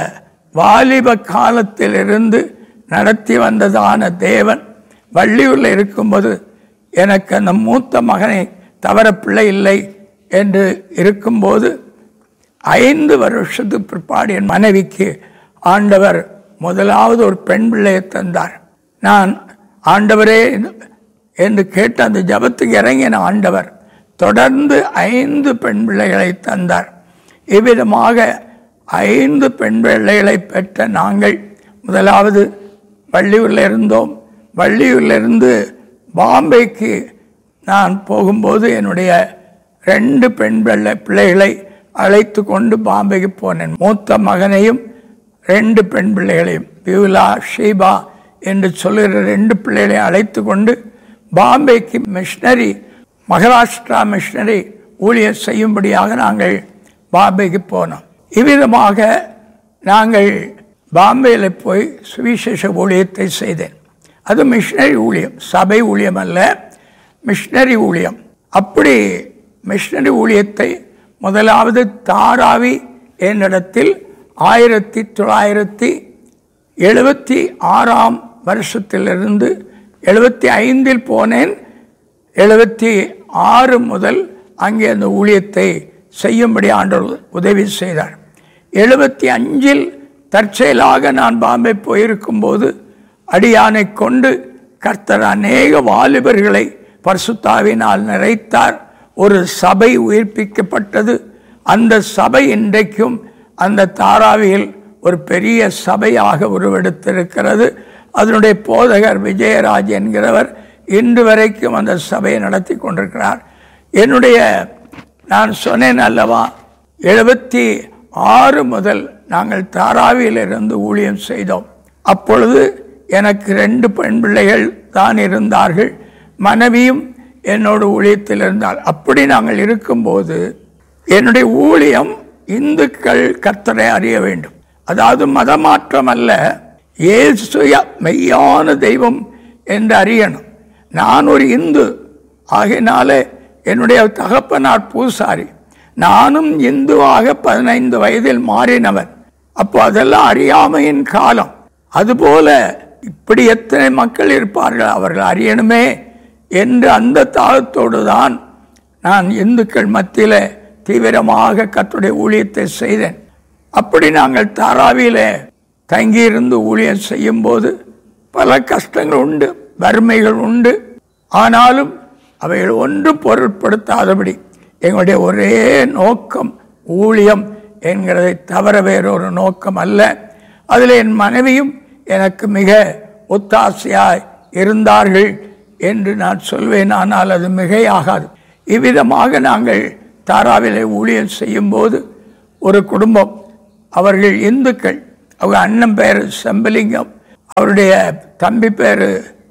வாலிப காலத்திலிருந்து நடத்தி வந்ததான தேவன் வள்ளியூரில் இருக்கும்போது எனக்கு அந்த மூத்த மகனை தவற பிள்ளை இல்லை என்று இருக்கும்போது ஐந்து வருஷத்துக்கு பிற்பாடு என் மனைவிக்கு ஆண்டவர் முதலாவது ஒரு பெண் பிள்ளையை தந்தார் நான் ஆண்டவரே என்று கேட்டு அந்த ஜபத்துக்கு இறங்கின ஆண்டவர் தொடர்ந்து ஐந்து பெண் பிள்ளைகளை தந்தார் இவ்விதமாக ஐந்து பெண் பிள்ளைகளை பெற்ற நாங்கள் முதலாவது வள்ளியூரில் இருந்தோம் வள்ளியூரில் இருந்து பாம்பேக்கு நான் போகும்போது என்னுடைய ரெண்டு பெண் பிள்ளை பிள்ளைகளை அழைத்து கொண்டு பாம்பேக்கு போனேன் மூத்த மகனையும் ரெண்டு பெண் பிள்ளைகளையும் பியூலா ஷீபா என்று சொல்லுகிற ரெண்டு பிள்ளைகளையும் அழைத்து கொண்டு பாம்பேக்கு மிஷனரி மகாராஷ்டிரா மிஷனரி ஊழியர் செய்யும்படியாக நாங்கள் பாம்பேக்கு போனோம் இவ்விதமாக நாங்கள் பாம்பேயில் போய் சுவிசேஷ ஊழியத்தை செய்தேன் அது மிஷனரி ஊழியம் சபை ஊழியம் அல்ல மிஷனரி ஊழியம் அப்படி மிஷனரி ஊழியத்தை முதலாவது தாராவி என்னிடத்தில் ஆயிரத்தி தொள்ளாயிரத்தி எழுபத்தி ஆறாம் வருஷத்திலிருந்து எழுபத்தி ஐந்தில் போனேன் எழுபத்தி ஆறு முதல் அங்கே அந்த ஊழியத்தை செய்யும்படி ஆண்டவர் உதவி செய்தார் எழுபத்தி அஞ்சில் தற்செயலாக நான் பாம்பே போயிருக்கும்போது அடியானை கொண்டு கர்த்தர் அநேக வாலிபர்களை பரிசுத்தாவினால் நிறைத்தார் ஒரு சபை உயிர்ப்பிக்கப்பட்டது அந்த சபை இன்றைக்கும் அந்த தாராவியில் ஒரு பெரிய சபையாக உருவெடுத்திருக்கிறது அதனுடைய போதகர் விஜயராஜ் என்கிறவர் இன்று வரைக்கும் அந்த சபையை நடத்தி கொண்டிருக்கிறார் என்னுடைய நான் சொன்னேன் அல்லவா எழுபத்தி ஆறு முதல் நாங்கள் தாராவியிலிருந்து ஊழியம் செய்தோம் அப்பொழுது எனக்கு ரெண்டு பெண் பிள்ளைகள் தான் இருந்தார்கள் மனைவியும் என்னோட ஊழியத்தில் இருந்தால் அப்படி நாங்கள் இருக்கும்போது என்னுடைய ஊழியம் இந்துக்கள் கர்த்தரை அறிய வேண்டும் அதாவது மதமாற்றம் அல்ல இயேசுய மெய்யான தெய்வம் என்று அறியணும் நான் ஒரு இந்து ஆகையினாலே என்னுடைய தகப்பனார் பூசாரி நானும் இந்துவாக பதினைந்து வயதில் மாறினவன் அப்போ அதெல்லாம் அறியாமையின் காலம் அதுபோல இப்படி எத்தனை மக்கள் இருப்பார்கள் அவர்கள் அறியணுமே என்று அந்த தாளத்தோடு தான் நான் இந்துக்கள் மத்தியில் தீவிரமாக கத்துடைய ஊழியத்தை செய்தேன் அப்படி நாங்கள் தாராவியிலே தங்கியிருந்து ஊழியம் செய்யும்போது பல கஷ்டங்கள் உண்டு வறுமைகள் உண்டு ஆனாலும் அவைகள் ஒன்று பொருட்படுத்தாதபடி எங்களுடைய ஒரே நோக்கம் ஊழியம் என்கிறதை தவிர வேறொரு நோக்கம் அல்ல அதில் என் மனைவியும் எனக்கு மிக ஒத்தாசையாய் இருந்தார்கள் என்று நான் சொல்வேன் ஆனால் அது மிகையாகாது இவ்விதமாக நாங்கள் தாராவிலே ஊழியம் செய்யும்போது ஒரு குடும்பம் அவர்கள் இந்துக்கள் அவங்க அண்ணன் பேர் செம்பலிங்கம் அவருடைய தம்பி பேர்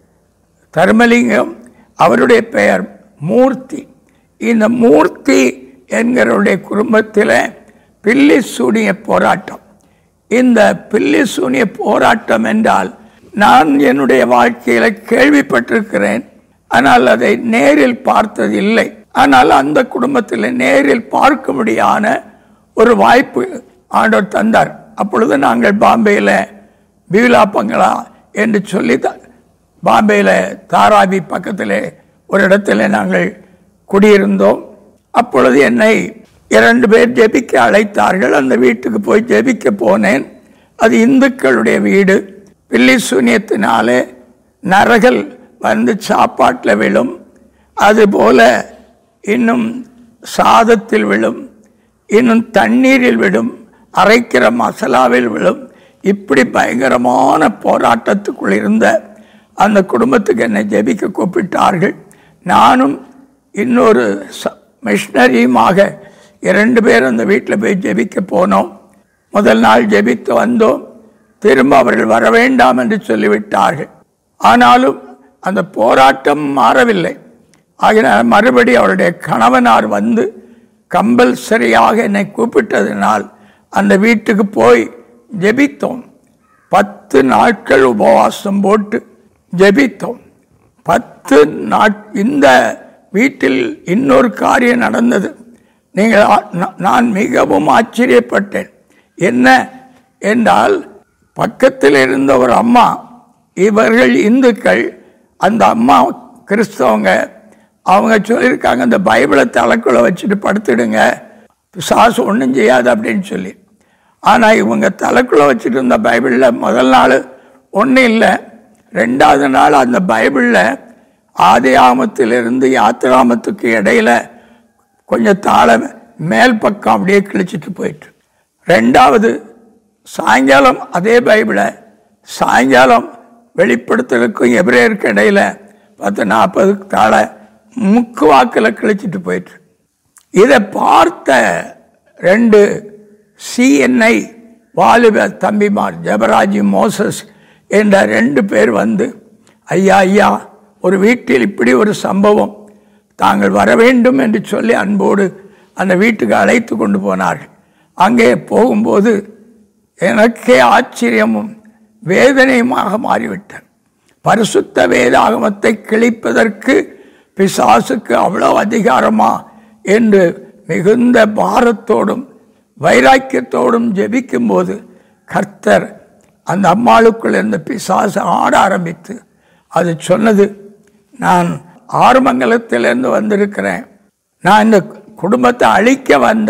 தர்மலிங்கம் அவருடைய பெயர் மூர்த்தி இந்த மூர்த்தி என்கிறவருடைய குடும்பத்தில் பில்லி சூனிய போராட்டம் இந்த பில்லி சூனிய போராட்டம் என்றால் நான் என்னுடைய வாழ்க்கையில் கேள்விப்பட்டிருக்கிறேன் ஆனால் அதை நேரில் பார்த்ததில்லை ஆனால் அந்த குடும்பத்தில் நேரில் பார்க்கும்படியான ஒரு வாய்ப்பு ஆண்டவர் தந்தார் அப்பொழுது நாங்கள் பாம்பேயில் பீலா பங்களா என்று சொல்லி த- பாம்பேயில் தாராவி பக்கத்தில் ஒரு இடத்துல நாங்கள் குடியிருந்தோம் அப்பொழுது என்னை இரண்டு பேர் ஜெபிக்க அழைத்தார்கள் அந்த வீட்டுக்கு போய் ஜெபிக்க போனேன் அது இந்துக்களுடைய வீடு பில்லி சூனியத்தினாலே நரகல் வந்து சாப்பாட்டில் விழும் அதுபோல இன்னும் சாதத்தில் விழும் இன்னும் தண்ணீரில் விடும் அரைக்கிற மசாலாவில் விழும் இப்படி பயங்கரமான போராட்டத்துக்குள் இருந்த அந்த குடும்பத்துக்கு என்னை ஜெபிக்க கூப்பிட்டார்கள் நானும் இன்னொரு ச- மிஷனரியுமாக இரண்டு பேர் அந்த வீட்டில் போய் ஜெபிக்க போனோம் முதல் நாள் ஜெபித்து வந்தோம் திரும்ப அவர்கள் வர வேண்டாம் என்று சொல்லிவிட்டார்கள் ஆனாலும் அந்த போராட்டம் மாறவில்லை ஆகினால் மறுபடி அவருடைய கணவனார் வந்து கம்பல்சரியாக என்னை கூப்பிட்டதினால் அந்த வீட்டுக்கு போய் ஜெபித்தோம் பத்து நாட்கள் உபவாசம் போட்டு ஜெபித்தோம் பத்து நாட் இந்த வீட்டில் இன்னொரு காரியம் நடந்தது நீங்கள் ஆ- நா- நான் மிகவும் ஆச்சரியப்பட்டேன் என்ன என்றால் பக்கத்தில் இருந்த ஒரு அம்மா இவர்கள் இந்துக்கள் அந்த அம்மா கிறிஸ்தவங்க அவங்க சொல்லியிருக்காங்க இந்த பைபிளை தலைக்குள்ள வச்சுட்டு படுத்துடுங்க பிசாசு ஒன்றும் செய்யாது அப்படின்னு சொல்லி ஆனால் இவங்க தலைக்குள்ள வச்சுட்டு இருந்த பைபிளில் முதல் நாள் ஒன்றும் இல்லை ரெண்டாவது நாள் அந்த பைபிளில் ஆதியாமத்திலிருந்து யாத்திராமத்துக்கு இடையில கொஞ்சம் தாழ மேல் பக்கம் அப்படியே கிழிச்சிட்டு போயிட்டு ரெண்டாவது சாயங்காலம் அதே பைபிளை சாயங்காலம் வெளிப்படுத்தலுக்கும் எபிரேயருக்கு இடையில பத்து நாற்பதுக்கு தாழ முக்கு வாக்கில் கிழிச்சிட்டு போயிட்டு இதை பார்த்த ரெண்டு சிஎன்ஐ வாலிப தம்பிமார் ஜெபராஜி மோசஸ் என்ற ரெண்டு பேர் வந்து ஐயா ஐயா ஒரு வீட்டில் இப்படி ஒரு சம்பவம் தாங்கள் வர வேண்டும் என்று சொல்லி அன்போடு அந்த வீட்டுக்கு அழைத்து கொண்டு போனார்கள் அங்கே போகும்போது எனக்கே ஆச்சரியமும் வேதனையுமாக மாறிவிட்டேன் பரிசுத்த வேதாகமத்தை கிழிப்பதற்கு பிசாசுக்கு அவ்வளோ அதிகாரமா என்று மிகுந்த பாரத்தோடும் வைராக்கியத்தோடும் ஜெபிக்கும்போது கர்த்தர் அந்த அம்மாளுக்குள் இருந்த பிசாசு ஆட ஆரம்பித்து அது சொன்னது நான் ஆறுமங்கலத்திலிருந்து வந்திருக்கிறேன் நான் இந்த குடும்பத்தை அழிக்க வந்த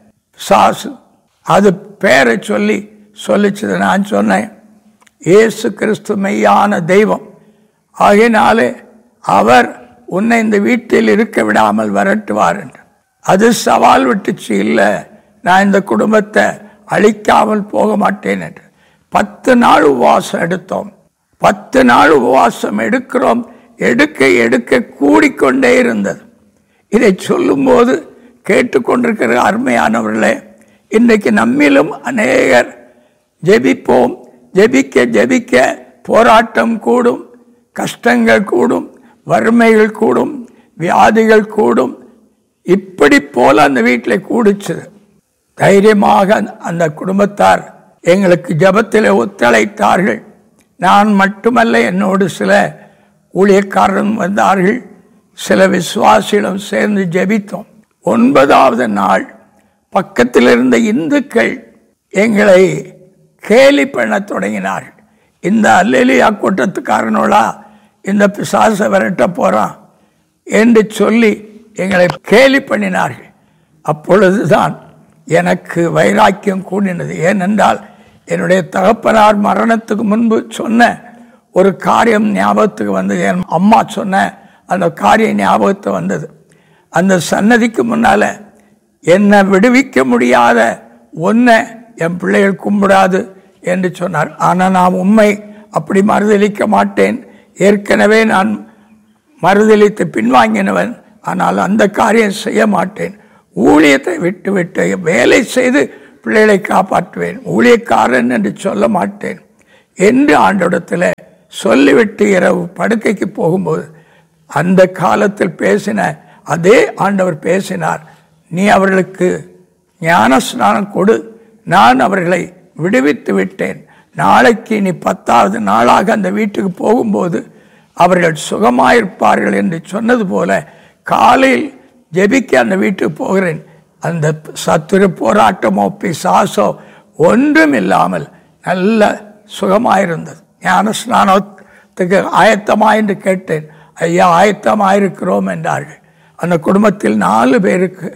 பிசாசு அது பேரை சொல்லி சொல்லிச்சது நான் சொன்னேன் இயேசு கிறிஸ்து மெய்யான தெய்வம் ஆகையினாலே அவர் உன்னை இந்த வீட்டில் இருக்க விடாமல் விரட்டுவார் என்று அது சவால் விட்டுச்சு இல்லை நான் இந்த குடும்பத்தை அழிக்காமல் போக மாட்டேன் என்று பத்து நாள் உபவாசம் எடுத்தோம் பத்து நாள் உபவாசம் எடுக்கிறோம் எடுக்க எடுக்க கூடிக்கொண்டே இருந்தது இதை சொல்லும்போது கேட்டுக்கொண்டிருக்கிற அருமையானவர்களே இன்றைக்கு நம்மிலும் அநேகர் ஜெபிப்போம் ஜெபிக்க ஜெபிக்க போராட்டம் கூடும் கஷ்டங்கள் கூடும் வறுமைகள் கூடும் வியாதிகள் கூடும் இப்படி போல அந்த வீட்டில் கூடிச்சது தைரியமாக அந்த- அந்த குடும்பத்தார் எங்களுக்கு ஜெபத்தில் ஒத்துழைத்தார்கள் நான் மட்டுமல்ல என்னோடு சில ஊழியக்காரரும் வந்தார்கள் சில விசுவாசிகளும் சேர்ந்து ஜெபித்தோம் ஒன்பதாவது நாள் பக்கத்தில் இருந்த இந்துக்கள் எங்களை கேலி பண்ணத் தொடங்கினார்கள் இந்த அல்லேலியா கூட்டத்துக்காரனோடா இந்த பிசாசை விரட்ட போறான் என்று சொல்லி எங்களை கேலி பண்ணினார்கள் அப்பொழுதுதான் எனக்கு வைராக்கியம் கூடினது ஏனென்றால் என்னுடைய தகப்பனார் மரணத்துக்கு முன்பு சொன்ன ஒரு காரியம் ஞாபகத்துக்கு வந்தது என் அம்மா சொன்ன அந்த காரியம் ஞாபகத்து வந்தது அந்த சன்னதிக்கு முன்னால என்னை விடுவிக்க முடியாத ஒன்றை என் பிள்ளைகள் கும்பிடாது என்று சொன்னார் ஆனால் நான் உண்மை அப்படி மறுதளிக்க மாட்டேன் ஏற்கனவே நான் மறுதளித்து பின்வாங்கினவன் ஆனால் அந்த காரியம் செய்ய மாட்டேன் ஊழியத்தை விட்டு விட்டு வேலை செய்து பிள்ளைகளை காப்பாற்றுவேன் ஊழியக்காரன் என்று சொல்ல மாட்டேன் என்று ஆண்டோடத்தில் சொல்லிவிட்டு இரவு படுக்கைக்கு போகும்போது அந்த காலத்தில் பேசின அதே ஆண்டவர் பேசினார் நீ அவர்களுக்கு ஞான ஸ்நானம் கொடு நான் அவர்களை விடுவித்து விட்டேன் நாளைக்கு நீ பத்தாவது நாளாக அந்த வீட்டுக்கு போகும்போது அவர்கள் சுகமாயிருப்பார்கள் என்று சொன்னது போல காலையில் ஜெபிக்க அந்த வீட்டுக்கு போகிறேன் அந்த சத்துரு போராட்டமோ பிசாசோ ஒன்றும் இல்லாமல் நல்ல சுகமாயிருந்தது ஞான ஸ்நானத்துக்கு ஆயத்தமா என்று கேட்டேன் ஐயா ஆயத்தமாயிருக்கிறோம் என்றார்கள் அந்த குடும்பத்தில் நாலு பேருக்கு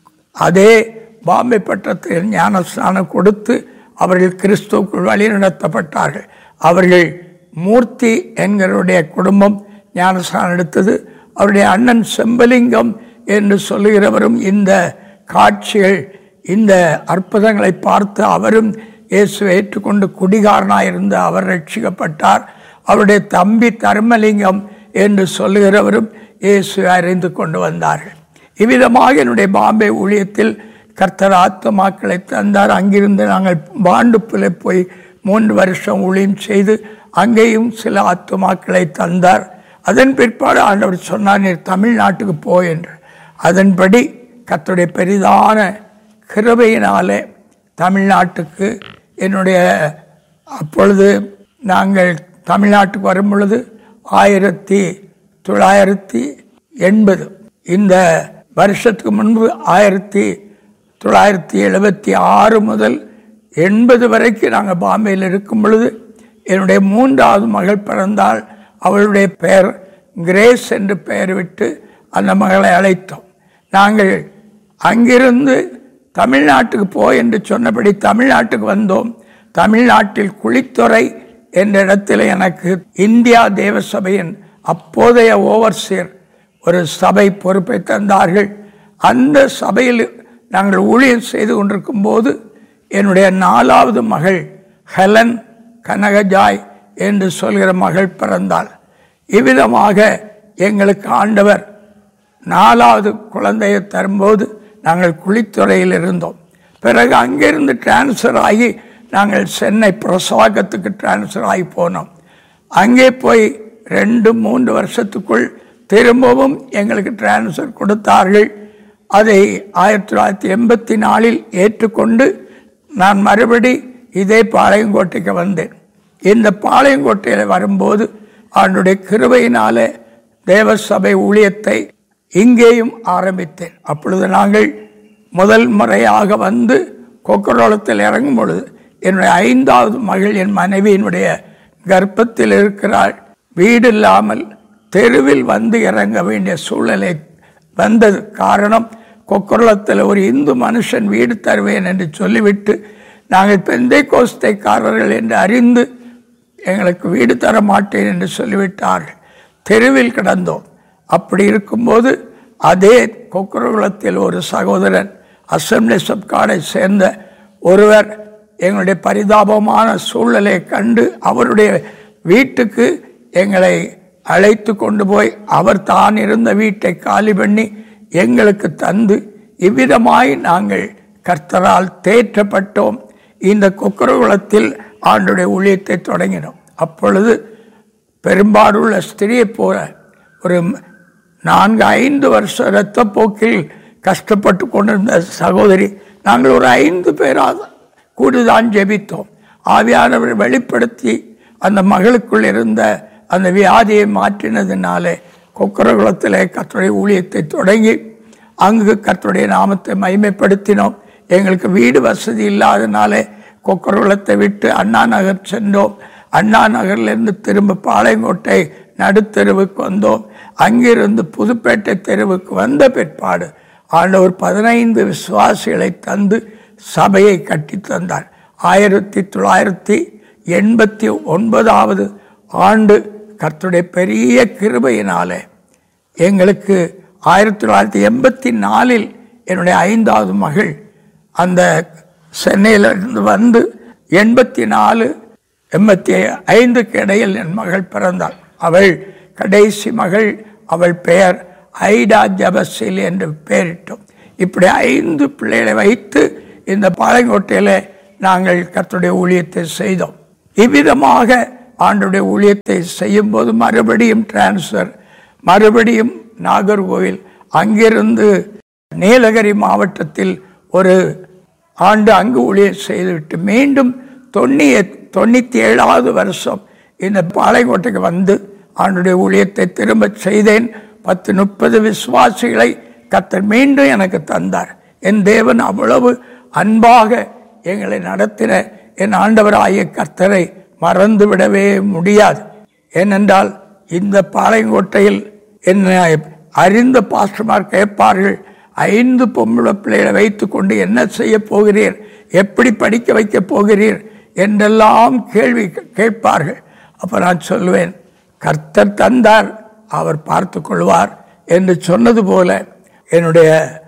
அதே பாம்பே பட்டத்தில் ஞான ஸ்நானம் கொடுத்து அவர்கள் கிறிஸ்துவுக்குள் வழிநடத்தப்பட்டார்கள் அவர்கள் மூர்த்தி என்கிறவருடைய குடும்பம் ஞானஸ்தானம் எடுத்தது அவருடைய அண்ணன் செம்பலிங்கம் என்று சொல்லுகிறவரும் இந்த காட்சிகள் இந்த அற்புதங்களை பார்த்து அவரும் இயேசுவை ஏற்றுக்கொண்டு குடிகாரனாக இருந்து அவர் ரட்சிக்கப்பட்டார் அவருடைய தம்பி தர்மலிங்கம் என்று சொல்லுகிறவரும் இயேசுவை அறிந்து கொண்டு வந்தார்கள் இவ்விதமாக என்னுடைய பாம்பே ஊழியத்தில் கர்த்தர் ஆத்மாக்களை தந்தார் அங்கிருந்து நாங்கள் பாண்டுப்பில் போய் மூன்று வருஷம் ஊழியம் செய்து அங்கேயும் சில ஆத்துமாக்களை தந்தார் அதன் பிற்பாடு ஆண்டவர் சொன்னார் நீர் தமிழ்நாட்டுக்கு போ என்று அதன்படி கர்த்தருடைய பெரிதான கிருபையினாலே தமிழ்நாட்டுக்கு என்னுடைய அப்பொழுது நாங்கள் தமிழ்நாட்டுக்கு வரும் பொழுது ஆயிரத்தி தொள்ளாயிரத்தி எண்பது இந்த வருஷத்துக்கு முன்பு ஆயிரத்தி தொள்ளாயிரத்தி எழுபத்தி ஆறு முதல் எண்பது வரைக்கும் நாங்கள் பாம்பேயில் இருக்கும் பொழுது என்னுடைய மூன்றாவது மகள் பிறந்தால் அவளுடைய பெயர் கிரேஸ் என்று பெயர் விட்டு அந்த மகளை அழைத்தோம் நாங்கள் அங்கிருந்து தமிழ்நாட்டுக்கு போ என்று சொன்னபடி தமிழ்நாட்டுக்கு வந்தோம் தமிழ்நாட்டில் குளித்துறை என்ற இடத்தில் எனக்கு இந்தியா தேவ சபையின் அப்போதைய ஓவர்சியர் ஒரு சபை பொறுப்பை தந்தார்கள் அந்த சபையில் நாங்கள் ஊழியம் செய்து கொண்டிருக்கும் போது என்னுடைய நாலாவது மகள் ஹெலன் கனகஜாய் என்று சொல்கிற மகள் பிறந்தாள் இவ்விதமாக எங்களுக்கு ஆண்டவர் நாலாவது குழந்தையை தரும்போது நாங்கள் குளித்துறையில் இருந்தோம் பிறகு அங்கிருந்து டிரான்ஸ்ஃபர் ஆகி நாங்கள் சென்னை பிரசாகத்துக்கு டிரான்ஸ்ஃபர் ஆகி போனோம் அங்கே போய் ரெண்டு மூன்று வருஷத்துக்குள் திரும்பவும் எங்களுக்கு டிரான்ஸ்ஃபர் கொடுத்தார்கள் அதை ஆயிரத்தி தொள்ளாயிரத்தி எண்பத்தி நாலில் ஏற்றுக்கொண்டு நான் மறுபடி இதே பாளையங்கோட்டைக்கு வந்தேன் இந்த பாளையங்கோட்டையில் வரும்போது அவனுடைய கிருபையினாலே தேவ சபை ஊழியத்தை இங்கேயும் ஆரம்பித்தேன் அப்பொழுது நாங்கள் முதல் முறையாக வந்து கொக்கரோளத்தில் இறங்கும் பொழுது என்னுடைய ஐந்தாவது மகள் என் மனைவியினுடைய கர்ப்பத்தில் இருக்கிறாள் வீடு இல்லாமல் தெருவில் வந்து இறங்க வேண்டிய சூழ்நிலை வந்தது காரணம் கொக்கரோளத்தில் ஒரு இந்து மனுஷன் வீடு தருவேன் என்று சொல்லிவிட்டு நாங்கள் பெந்தை கோஸ்தைக்காரர்கள் என்று அறிந்து எங்களுக்கு வீடு தர மாட்டேன் என்று சொல்லிவிட்டார்கள் தெருவில் கிடந்தோம் அப்படி இருக்கும்போது அதே கொக்கரகுளத்தில் ஒரு சகோதரன் அசம்பிளி சப்காடை சேர்ந்த ஒருவர் எங்களுடைய பரிதாபமான சூழ்நிலையை கண்டு அவருடைய வீட்டுக்கு எங்களை அழைத்து கொண்டு போய் அவர் தான் இருந்த வீட்டை காலி பண்ணி எங்களுக்கு தந்து இவ்விதமாய் நாங்கள் கர்த்தரால் தேற்றப்பட்டோம் இந்த கொக்கரகுளத்தில் ஆண்டுடைய ஊழியத்தை தொடங்கினோம் அப்பொழுது பெரும்பாடுள்ள ஸ்திரியை போல ஒரு நான்கு ஐந்து வருஷ இரத்தப்போக்கில் கஷ்டப்பட்டு கொண்டிருந்த சகோதரி நாங்கள் ஒரு ஐந்து பேராக கூடுதான் ஜெபித்தோம் ஆவியானவர் வெளிப்படுத்தி அந்த மகளுக்குள் இருந்த அந்த வியாதியை மாற்றினதினாலே கொக்கரகுளத்திலே கர்த்தருடைய ஊழியத்தை தொடங்கி அங்கு கர்த்தருடைய நாமத்தை மைமைப்படுத்தினோம் எங்களுக்கு வீடு வசதி இல்லாதனாலே கொக்கரகுளத்தை விட்டு அண்ணா நகர் சென்றோம் அண்ணா நகர்லேருந்து திரும்ப பாளையங்கோட்டை நடுத்தெருவுக்கு வந்தோம் அங்கிருந்து புதுப்பேட்டை தெருவுக்கு வந்த பிற்பாடு ஆண்டவர் பதினைந்து விசுவாசிகளை தந்து சபையை கட்டி தந்தார் ஆயிரத்தி தொள்ளாயிரத்தி எண்பத்தி ஒன்பதாவது ஆண்டு கர்த்தருடைய பெரிய கிருபையினாலே எங்களுக்கு ஆயிரத்தி தொள்ளாயிரத்தி எண்பத்தி நாலில் என்னுடைய ஐந்தாவது மகள் அந்த சென்னையிலிருந்து வந்து எண்பத்தி நாலு எண்பத்தி ஐந்துக்கு இடையில் என் மகள் பிறந்தாள் அவள் கடைசி மகள் அவள் பெயர் ஐடா ஜபசில் என்று பெயரிட்டோம் இப்படி ஐந்து பிள்ளைகளை வைத்து இந்த பாளையங்கோட்டையில் நாங்கள் கர்த்தருடைய ஊழியத்தை செய்தோம் இவ்விதமாக ஆண்டுடைய ஊழியத்தை செய்யும்போது மறுபடியும் டிரான்ஸ்ஃபர் மறுபடியும் நாகர்கோவில் அங்கிருந்து நீலகிரி மாவட்டத்தில் ஒரு ஆண்டு அங்கு ஊழியர் செய்துவிட்டு மீண்டும் தொண்ணூ தொண்ணூற்றி ஏழாவது வருஷம் இந்த பாளையங்கோட்டைக்கு வந்து ஆண்டுடைய ஊழியத்தை திரும்ப செய்தேன் பத்து முப்பது விசுவாசிகளை கத்தர் மீண்டும் எனக்கு தந்தார் என் தேவன் அவ்வளவு அன்பாக எங்களை நடத்தின என் ஆண்டவராகிய கர்த்தரை மறந்து விடவே முடியாது ஏனென்றால் இந்த பாளையங்கோட்டையில் என்னை அறிந்த பாஸ்டர்மார் கேட்பார்கள் ஐந்து பொம்பளை பிள்ளைகளை வைத்துக்கொண்டு என்ன செய்ய போகிறீர் எப்படி படிக்க வைக்க போகிறீர் என்றெல்லாம் கேள்வி கேட்பார்கள் அப்போ நான் சொல்லுவேன் கர்த்தர் தந்தார் அவர் பார்த்து கொள்வார் என்று சொன்னது போல என்னுடைய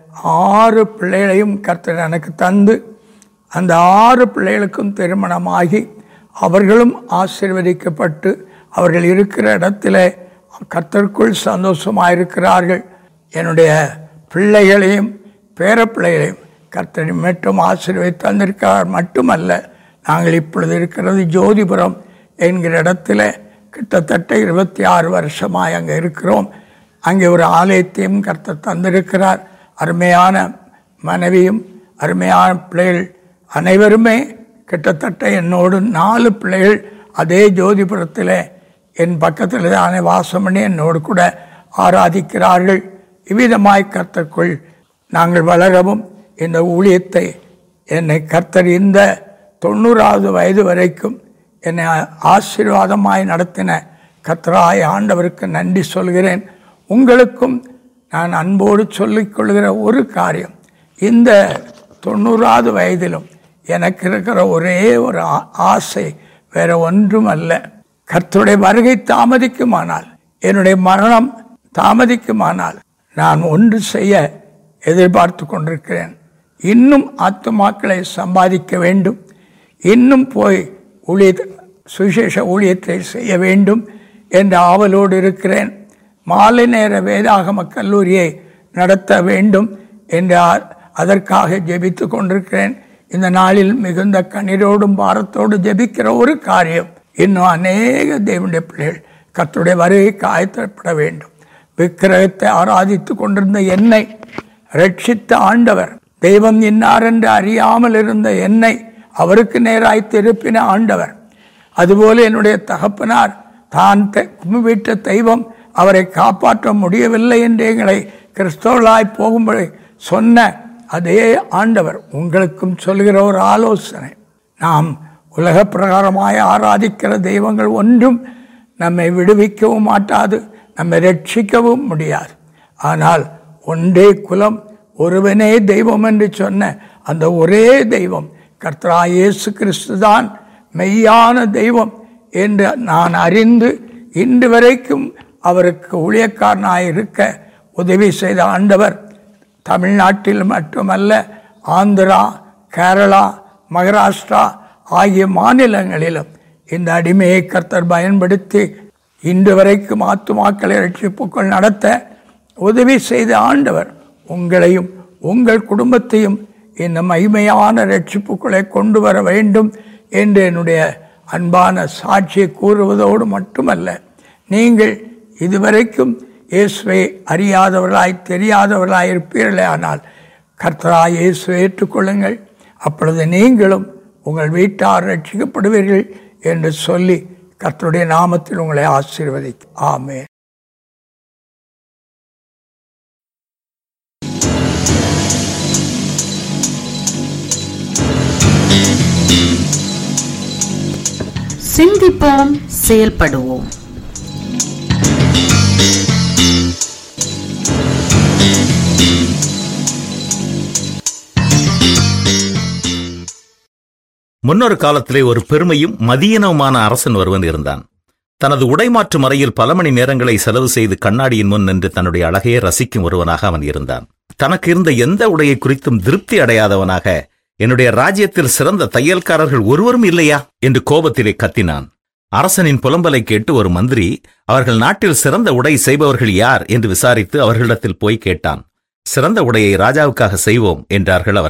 ஆறு பிள்ளைகளையும் கர்த்தர் எனக்கு தந்து அந்த ஆறு பிள்ளைகளுக்கும் திருமணமாகி அவர்களும் ஆசீர்வதிக்கப்பட்டு அவர்கள் இருக்கிற இடத்துல கர்த்தருக்குள் சந்தோஷமாயிருக்கிறார்கள் என்னுடைய பிள்ளைகளையும் பேரப்பிள்ளைகளையும் கர்த்தரை மட்டும் ஆசீர்வதி தந்திருக்கிறார் மட்டுமல்ல நாங்கள் இப்பொழுது இருக்கிறது ஜோதிபுரம் என்கிற இடத்துல கிட்டத்தட்ட இருபத்தி ஆறு வருஷமாய் அங்கே இருக்கிறோம் அங்கே ஒரு ஆலயத்தையும் கர்த்தர் தந்திருக்கிறார் அருமையான மனைவியும் அருமையான பிள்ளைகள் அனைவருமே கிட்டத்தட்ட என்னோடு நாலு பிள்ளைகள் அதே ஜோதிபுரத்தில் என் பக்கத்தில் தானே வாசம் பண்ணி என்னோடு கூட ஆராதிக்கிறார்கள் இவ்விதமாய் கர்த்தருக்குள் நாங்கள் வளரவும் இந்த ஊழியத்தை என்னை கர்த்தர் இந்த தொண்ணூறாவது வயது வரைக்கும் என்னை ஆசீர்வாதமாய் நடத்தின கர்த்தராய் ஆண்டவருக்கு நன்றி சொல்கிறேன் உங்களுக்கும் நான் அன்போடு சொல்லிக் கொள்கிற ஒரு காரியம் இந்த தொண்ணூறாவது வயதிலும் எனக்கு இருக்கிற ஒரே ஒரு ஆ- ஆசை வேற ஒன்றும் அல்ல கர்த்தருடைய வருகை தாமதிக்குமானால் என்னுடைய மரணம் தாமதிக்குமானால் நான் ஒன்று செய்ய எதிர்பார்த்து கொண்டிருக்கிறேன் இன்னும் ஆத்துமாக்களை சம்பாதிக்க வேண்டும் இன்னும் போய் ஊழிய சுவிசேஷ ஊழியத்தை செய்ய வேண்டும் என்ற ஆவலோடு இருக்கிறேன் மாலை நேர வேதாகம கல்லூரியை நடத்த வேண்டும் என்று ஆ- அதற்காக ஜெபித்து கொண்டிருக்கிறேன் இந்த நாளில் மிகுந்த கண்ணீரோடும் பாரத்தோடு ஜெபிக்கிற ஒரு காரியம் இன்னும் அநேக தேவனுடைய பிள்ளைகள் கர்த்தருடைய வருகைக்கு ஆயத்தப்பட வேண்டும் விக்கிரகத்தை ஆராதித்து கொண்டிருந்த என்னை ரட்சித்த ஆண்டவர் தெய்வம் இன்னார் என்று அறியாமல் இருந்த என்னை அவருக்கு நேராய் திருப்பின ஆண்டவர் அதுபோல என்னுடைய தகப்பனார் தான் தெ- கும்பிட்ட தெய்வம் அவரை காப்பாற்ற முடியவில்லை என்று எங்களை கிறிஸ்தவர்களாய் போகும்படி சொன்ன அதே ஆண்டவர் உங்களுக்கும் சொல்கிற ஒரு ஆலோசனை நாம் உலக பிரகாரமாய் ஆராதிக்கிற தெய்வங்கள் ஒன்றும் நம்மை விடுவிக்கவும் மாட்டாது நம்மை ரட்சிக்கவும் முடியாது ஆனால் ஒன்றே குலம் ஒருவனே தெய்வம் என்று சொன்ன அந்த ஒரே தெய்வம் கர்த்தரா இயேசு கிறிஸ்து தான் மெய்யான தெய்வம் என்று நான் அறிந்து இன்று வரைக்கும் அவருக்கு ஊழியக்காரனாய் இருக்க உதவி செய்த ஆண்டவர் தமிழ்நாட்டில் மட்டுமல்ல ஆந்திரா கேரளா மகாராஷ்டிரா ஆகிய மாநிலங்களிலும் இந்த அடிமையை கர்த்தர் பயன்படுத்தி இன்று வரைக்கும் ஆத்துமாக்களை ரட்சிப்புக்கள் நடத்த உதவி செய்த ஆண்டவர் உங்களையும் உங்கள் குடும்பத்தையும் இந்த மகிமையான ரட்சிப்புக்களை கொண்டு வர வேண்டும் என்று என்னுடைய அன்பான சாட்சியை கூறுவதோடு மட்டுமல்ல நீங்கள் இதுவரைக்கும் இயேசுவை அறியாதவர்களாய் தெரியாதவர்களாய் இருப்பீர்களே ஆனால் கர்த்தராய் இயேசுவை ஏற்றுக்கொள்ளுங்கள் அப்பொழுது நீங்களும் உங்கள் வீட்டார் ரட்சிக்கப்படுவீர்கள் என்று சொல்லி கர்த்தருடைய நாமத்தில் உங்களை ஆசீர்வதிக்கும் ஆமென் சிந்திப்போம் செயல்படுவோம் முன்னொரு காலத்திலே ஒரு பெருமையும் மதியனவுமான அரசன் ஒருவன் இருந்தான் தனது உடைமாற்று மறையில் பல மணி நேரங்களை செலவு செய்து கண்ணாடியின் முன் நின்று தன்னுடைய அழகையே ரசிக்கும் ஒருவனாக அவன் இருந்தான் தனக்கு இருந்த எந்த உடையை குறித்தும் திருப்தி அடையாதவனாக என்னுடைய ராஜ்யத்தில் சிறந்த தையல்காரர்கள் ஒருவரும் இல்லையா என்று கோபத்திலே கத்தினான் அரசனின் புலம்பலை கேட்டு ஒரு மந்திரி அவர்கள் நாட்டில் சிறந்த உடை செய்பவர்கள் யார் என்று விசாரித்து அவர்களிடத்தில் போய் கேட்டான் சிறந்த உடையை ராஜாவுக்காக செய்வோம் என்றார்கள் அவர்கள்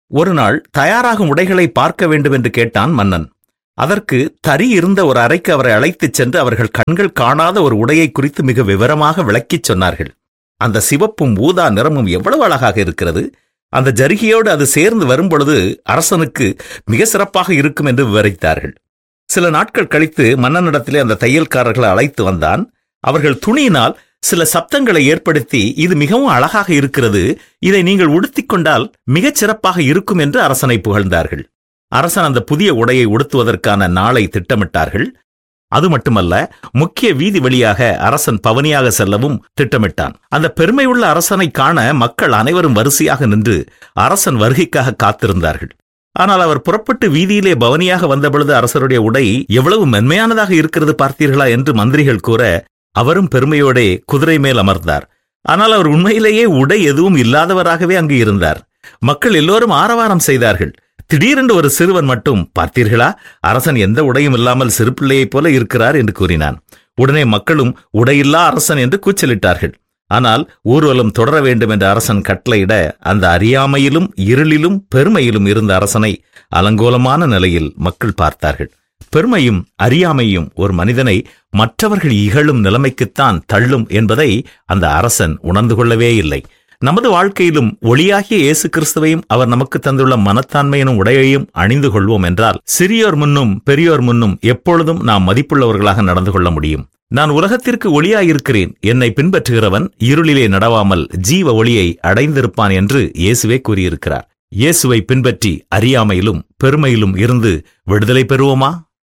ஒரு நாள் தயாராகும் உடைகளை பார்க்க வேண்டும் என்று கேட்டான் மன்னன் அதற்கு தறி இருந்த ஒரு அறைக்கு அவரை அழைத்துச் சென்று அவர்கள் கண்கள் காணாத ஒரு உடையை குறித்து மிக விவரமாக விளக்கிச் சொன்னார்கள் அந்த சிவப்பும் ஊதா நிறமும் எவ்வளவு அழகாக இருக்கிறது அந்த ஜரிகையோடு அது சேர்ந்து வரும்பொழுது அரசனுக்கு மிக சிறப்பாக இருக்கும் என்று விவரித்தார்கள் சில நாட்கள் கழித்து மன்னனிடத்திலே அந்த தையல்காரர்களை அழைத்து வந்தான் அவர்கள் துணியினால் சில சப்தங்களை ஏற்படுத்தி இது மிகவும் அழகாக இருக்கிறது இதை நீங்கள் உடுத்திக் கொண்டால் மிகச் சிறப்பாக இருக்கும் என்று அரசனை புகழ்ந்தார்கள் அரசன் அந்த புதிய உடையை உடுத்துவதற்கான நாளை திட்டமிட்டார்கள் அது மட்டுமல்ல முக்கிய வீதி வழியாக அரசன் பவனியாக செல்லவும் திட்டமிட்டான் அந்த பெருமையுள்ள அரசனை காண மக்கள் அனைவரும் வரிசையாக நின்று அரசன் வருகைக்காக காத்திருந்தார்கள் ஆனால் அவர் புறப்பட்டு வீதியிலே பவனியாக வந்தபொழுது அரசருடைய உடை எவ்வளவு மென்மையானதாக இருக்கிறது பார்த்தீர்களா என்று மந்திரிகள் கூற அவரும் பெருமையோடே குதிரை மேல் அமர்ந்தார் ஆனால் அவர் உண்மையிலேயே உடை எதுவும் இல்லாதவராகவே அங்கு இருந்தார் மக்கள் எல்லோரும் ஆரவாரம் செய்தார்கள் திடீரென்று ஒரு சிறுவன் மட்டும் பார்த்தீர்களா அரசன் எந்த உடையும் இல்லாமல் சிறு பிள்ளையைப் போல இருக்கிறார் என்று கூறினான் உடனே மக்களும் உடையில்லா அரசன் என்று கூச்சலிட்டார்கள் ஆனால் ஊர்வலம் தொடர வேண்டும் என்ற அரசன் கட்டளையிட அந்த அறியாமையிலும் இருளிலும் பெருமையிலும் இருந்த அரசனை அலங்கோலமான நிலையில் மக்கள் பார்த்தார்கள் பெருமையும் அறியாமையும் ஒரு மனிதனை மற்றவர்கள் இகழும் நிலைமைக்குத்தான் தள்ளும் என்பதை அந்த அரசன் உணர்ந்து கொள்ளவே இல்லை நமது வாழ்க்கையிலும் ஒளியாகிய இயேசு கிறிஸ்துவையும் அவர் நமக்கு தந்துள்ள மனத்தாண்மையினும் உடையையும் அணிந்து கொள்வோம் என்றால் சிறியோர் முன்னும் பெரியோர் முன்னும் எப்பொழுதும் நாம் மதிப்புள்ளவர்களாக நடந்து கொள்ள முடியும் நான் உலகத்திற்கு ஒளியாயிருக்கிறேன் என்னை பின்பற்றுகிறவன் இருளிலே நடவாமல் ஜீவ ஒளியை அடைந்திருப்பான் என்று இயேசுவே கூறியிருக்கிறார் இயேசுவை பின்பற்றி அறியாமையிலும் பெருமையிலும் இருந்து விடுதலை பெறுவோமா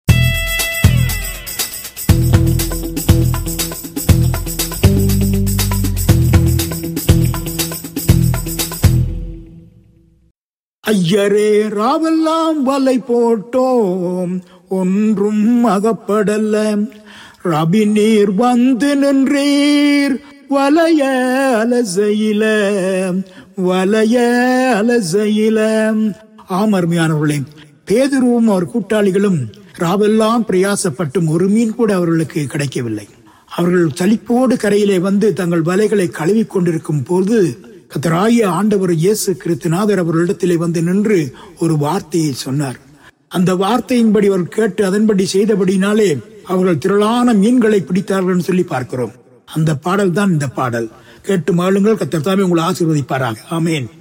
ஐயரே ராவெல்லாம் வலை போட்டோம் ஒன்றும் அகப்படல ரபி நீர் வந்து நின்றீர் வலைய அலசையில வலைய அலசையில ஆமர்மையானவர்களே பேதுருவும் அவர் கூட்டாளிகளும் ராவெல்லாம் பிரயாசப்பட்டும் ஒரு மீன் கூட அவர்களுக்கு கிடைக்கவில்லை அவர்கள் சலிப்போடு கரையிலே வந்து தங்கள் வலைகளை கழுவிக் கொண்டிருக்கும் போது கத்தராய ஆண்டவர் இயேசு கிறிஸ்துநாதர் அவர்களிடத்திலே வந்து நின்று ஒரு வார்த்தையை சொன்னார் அந்த வார்த்தையின்படி அவர் கேட்டு அதன்படி செய்தபடினாலே அவர்கள் திரளான மீன்களை பிடித்தார்கள் என்று சொல்லி பார்க்கிறோம் அந்த பாடல் தான் இந்த பாடல் கேட்டு மகளுங்கள் கத்தர் தாமே உங்களை ஆசீர்வதிப்பாராக ஆமேன்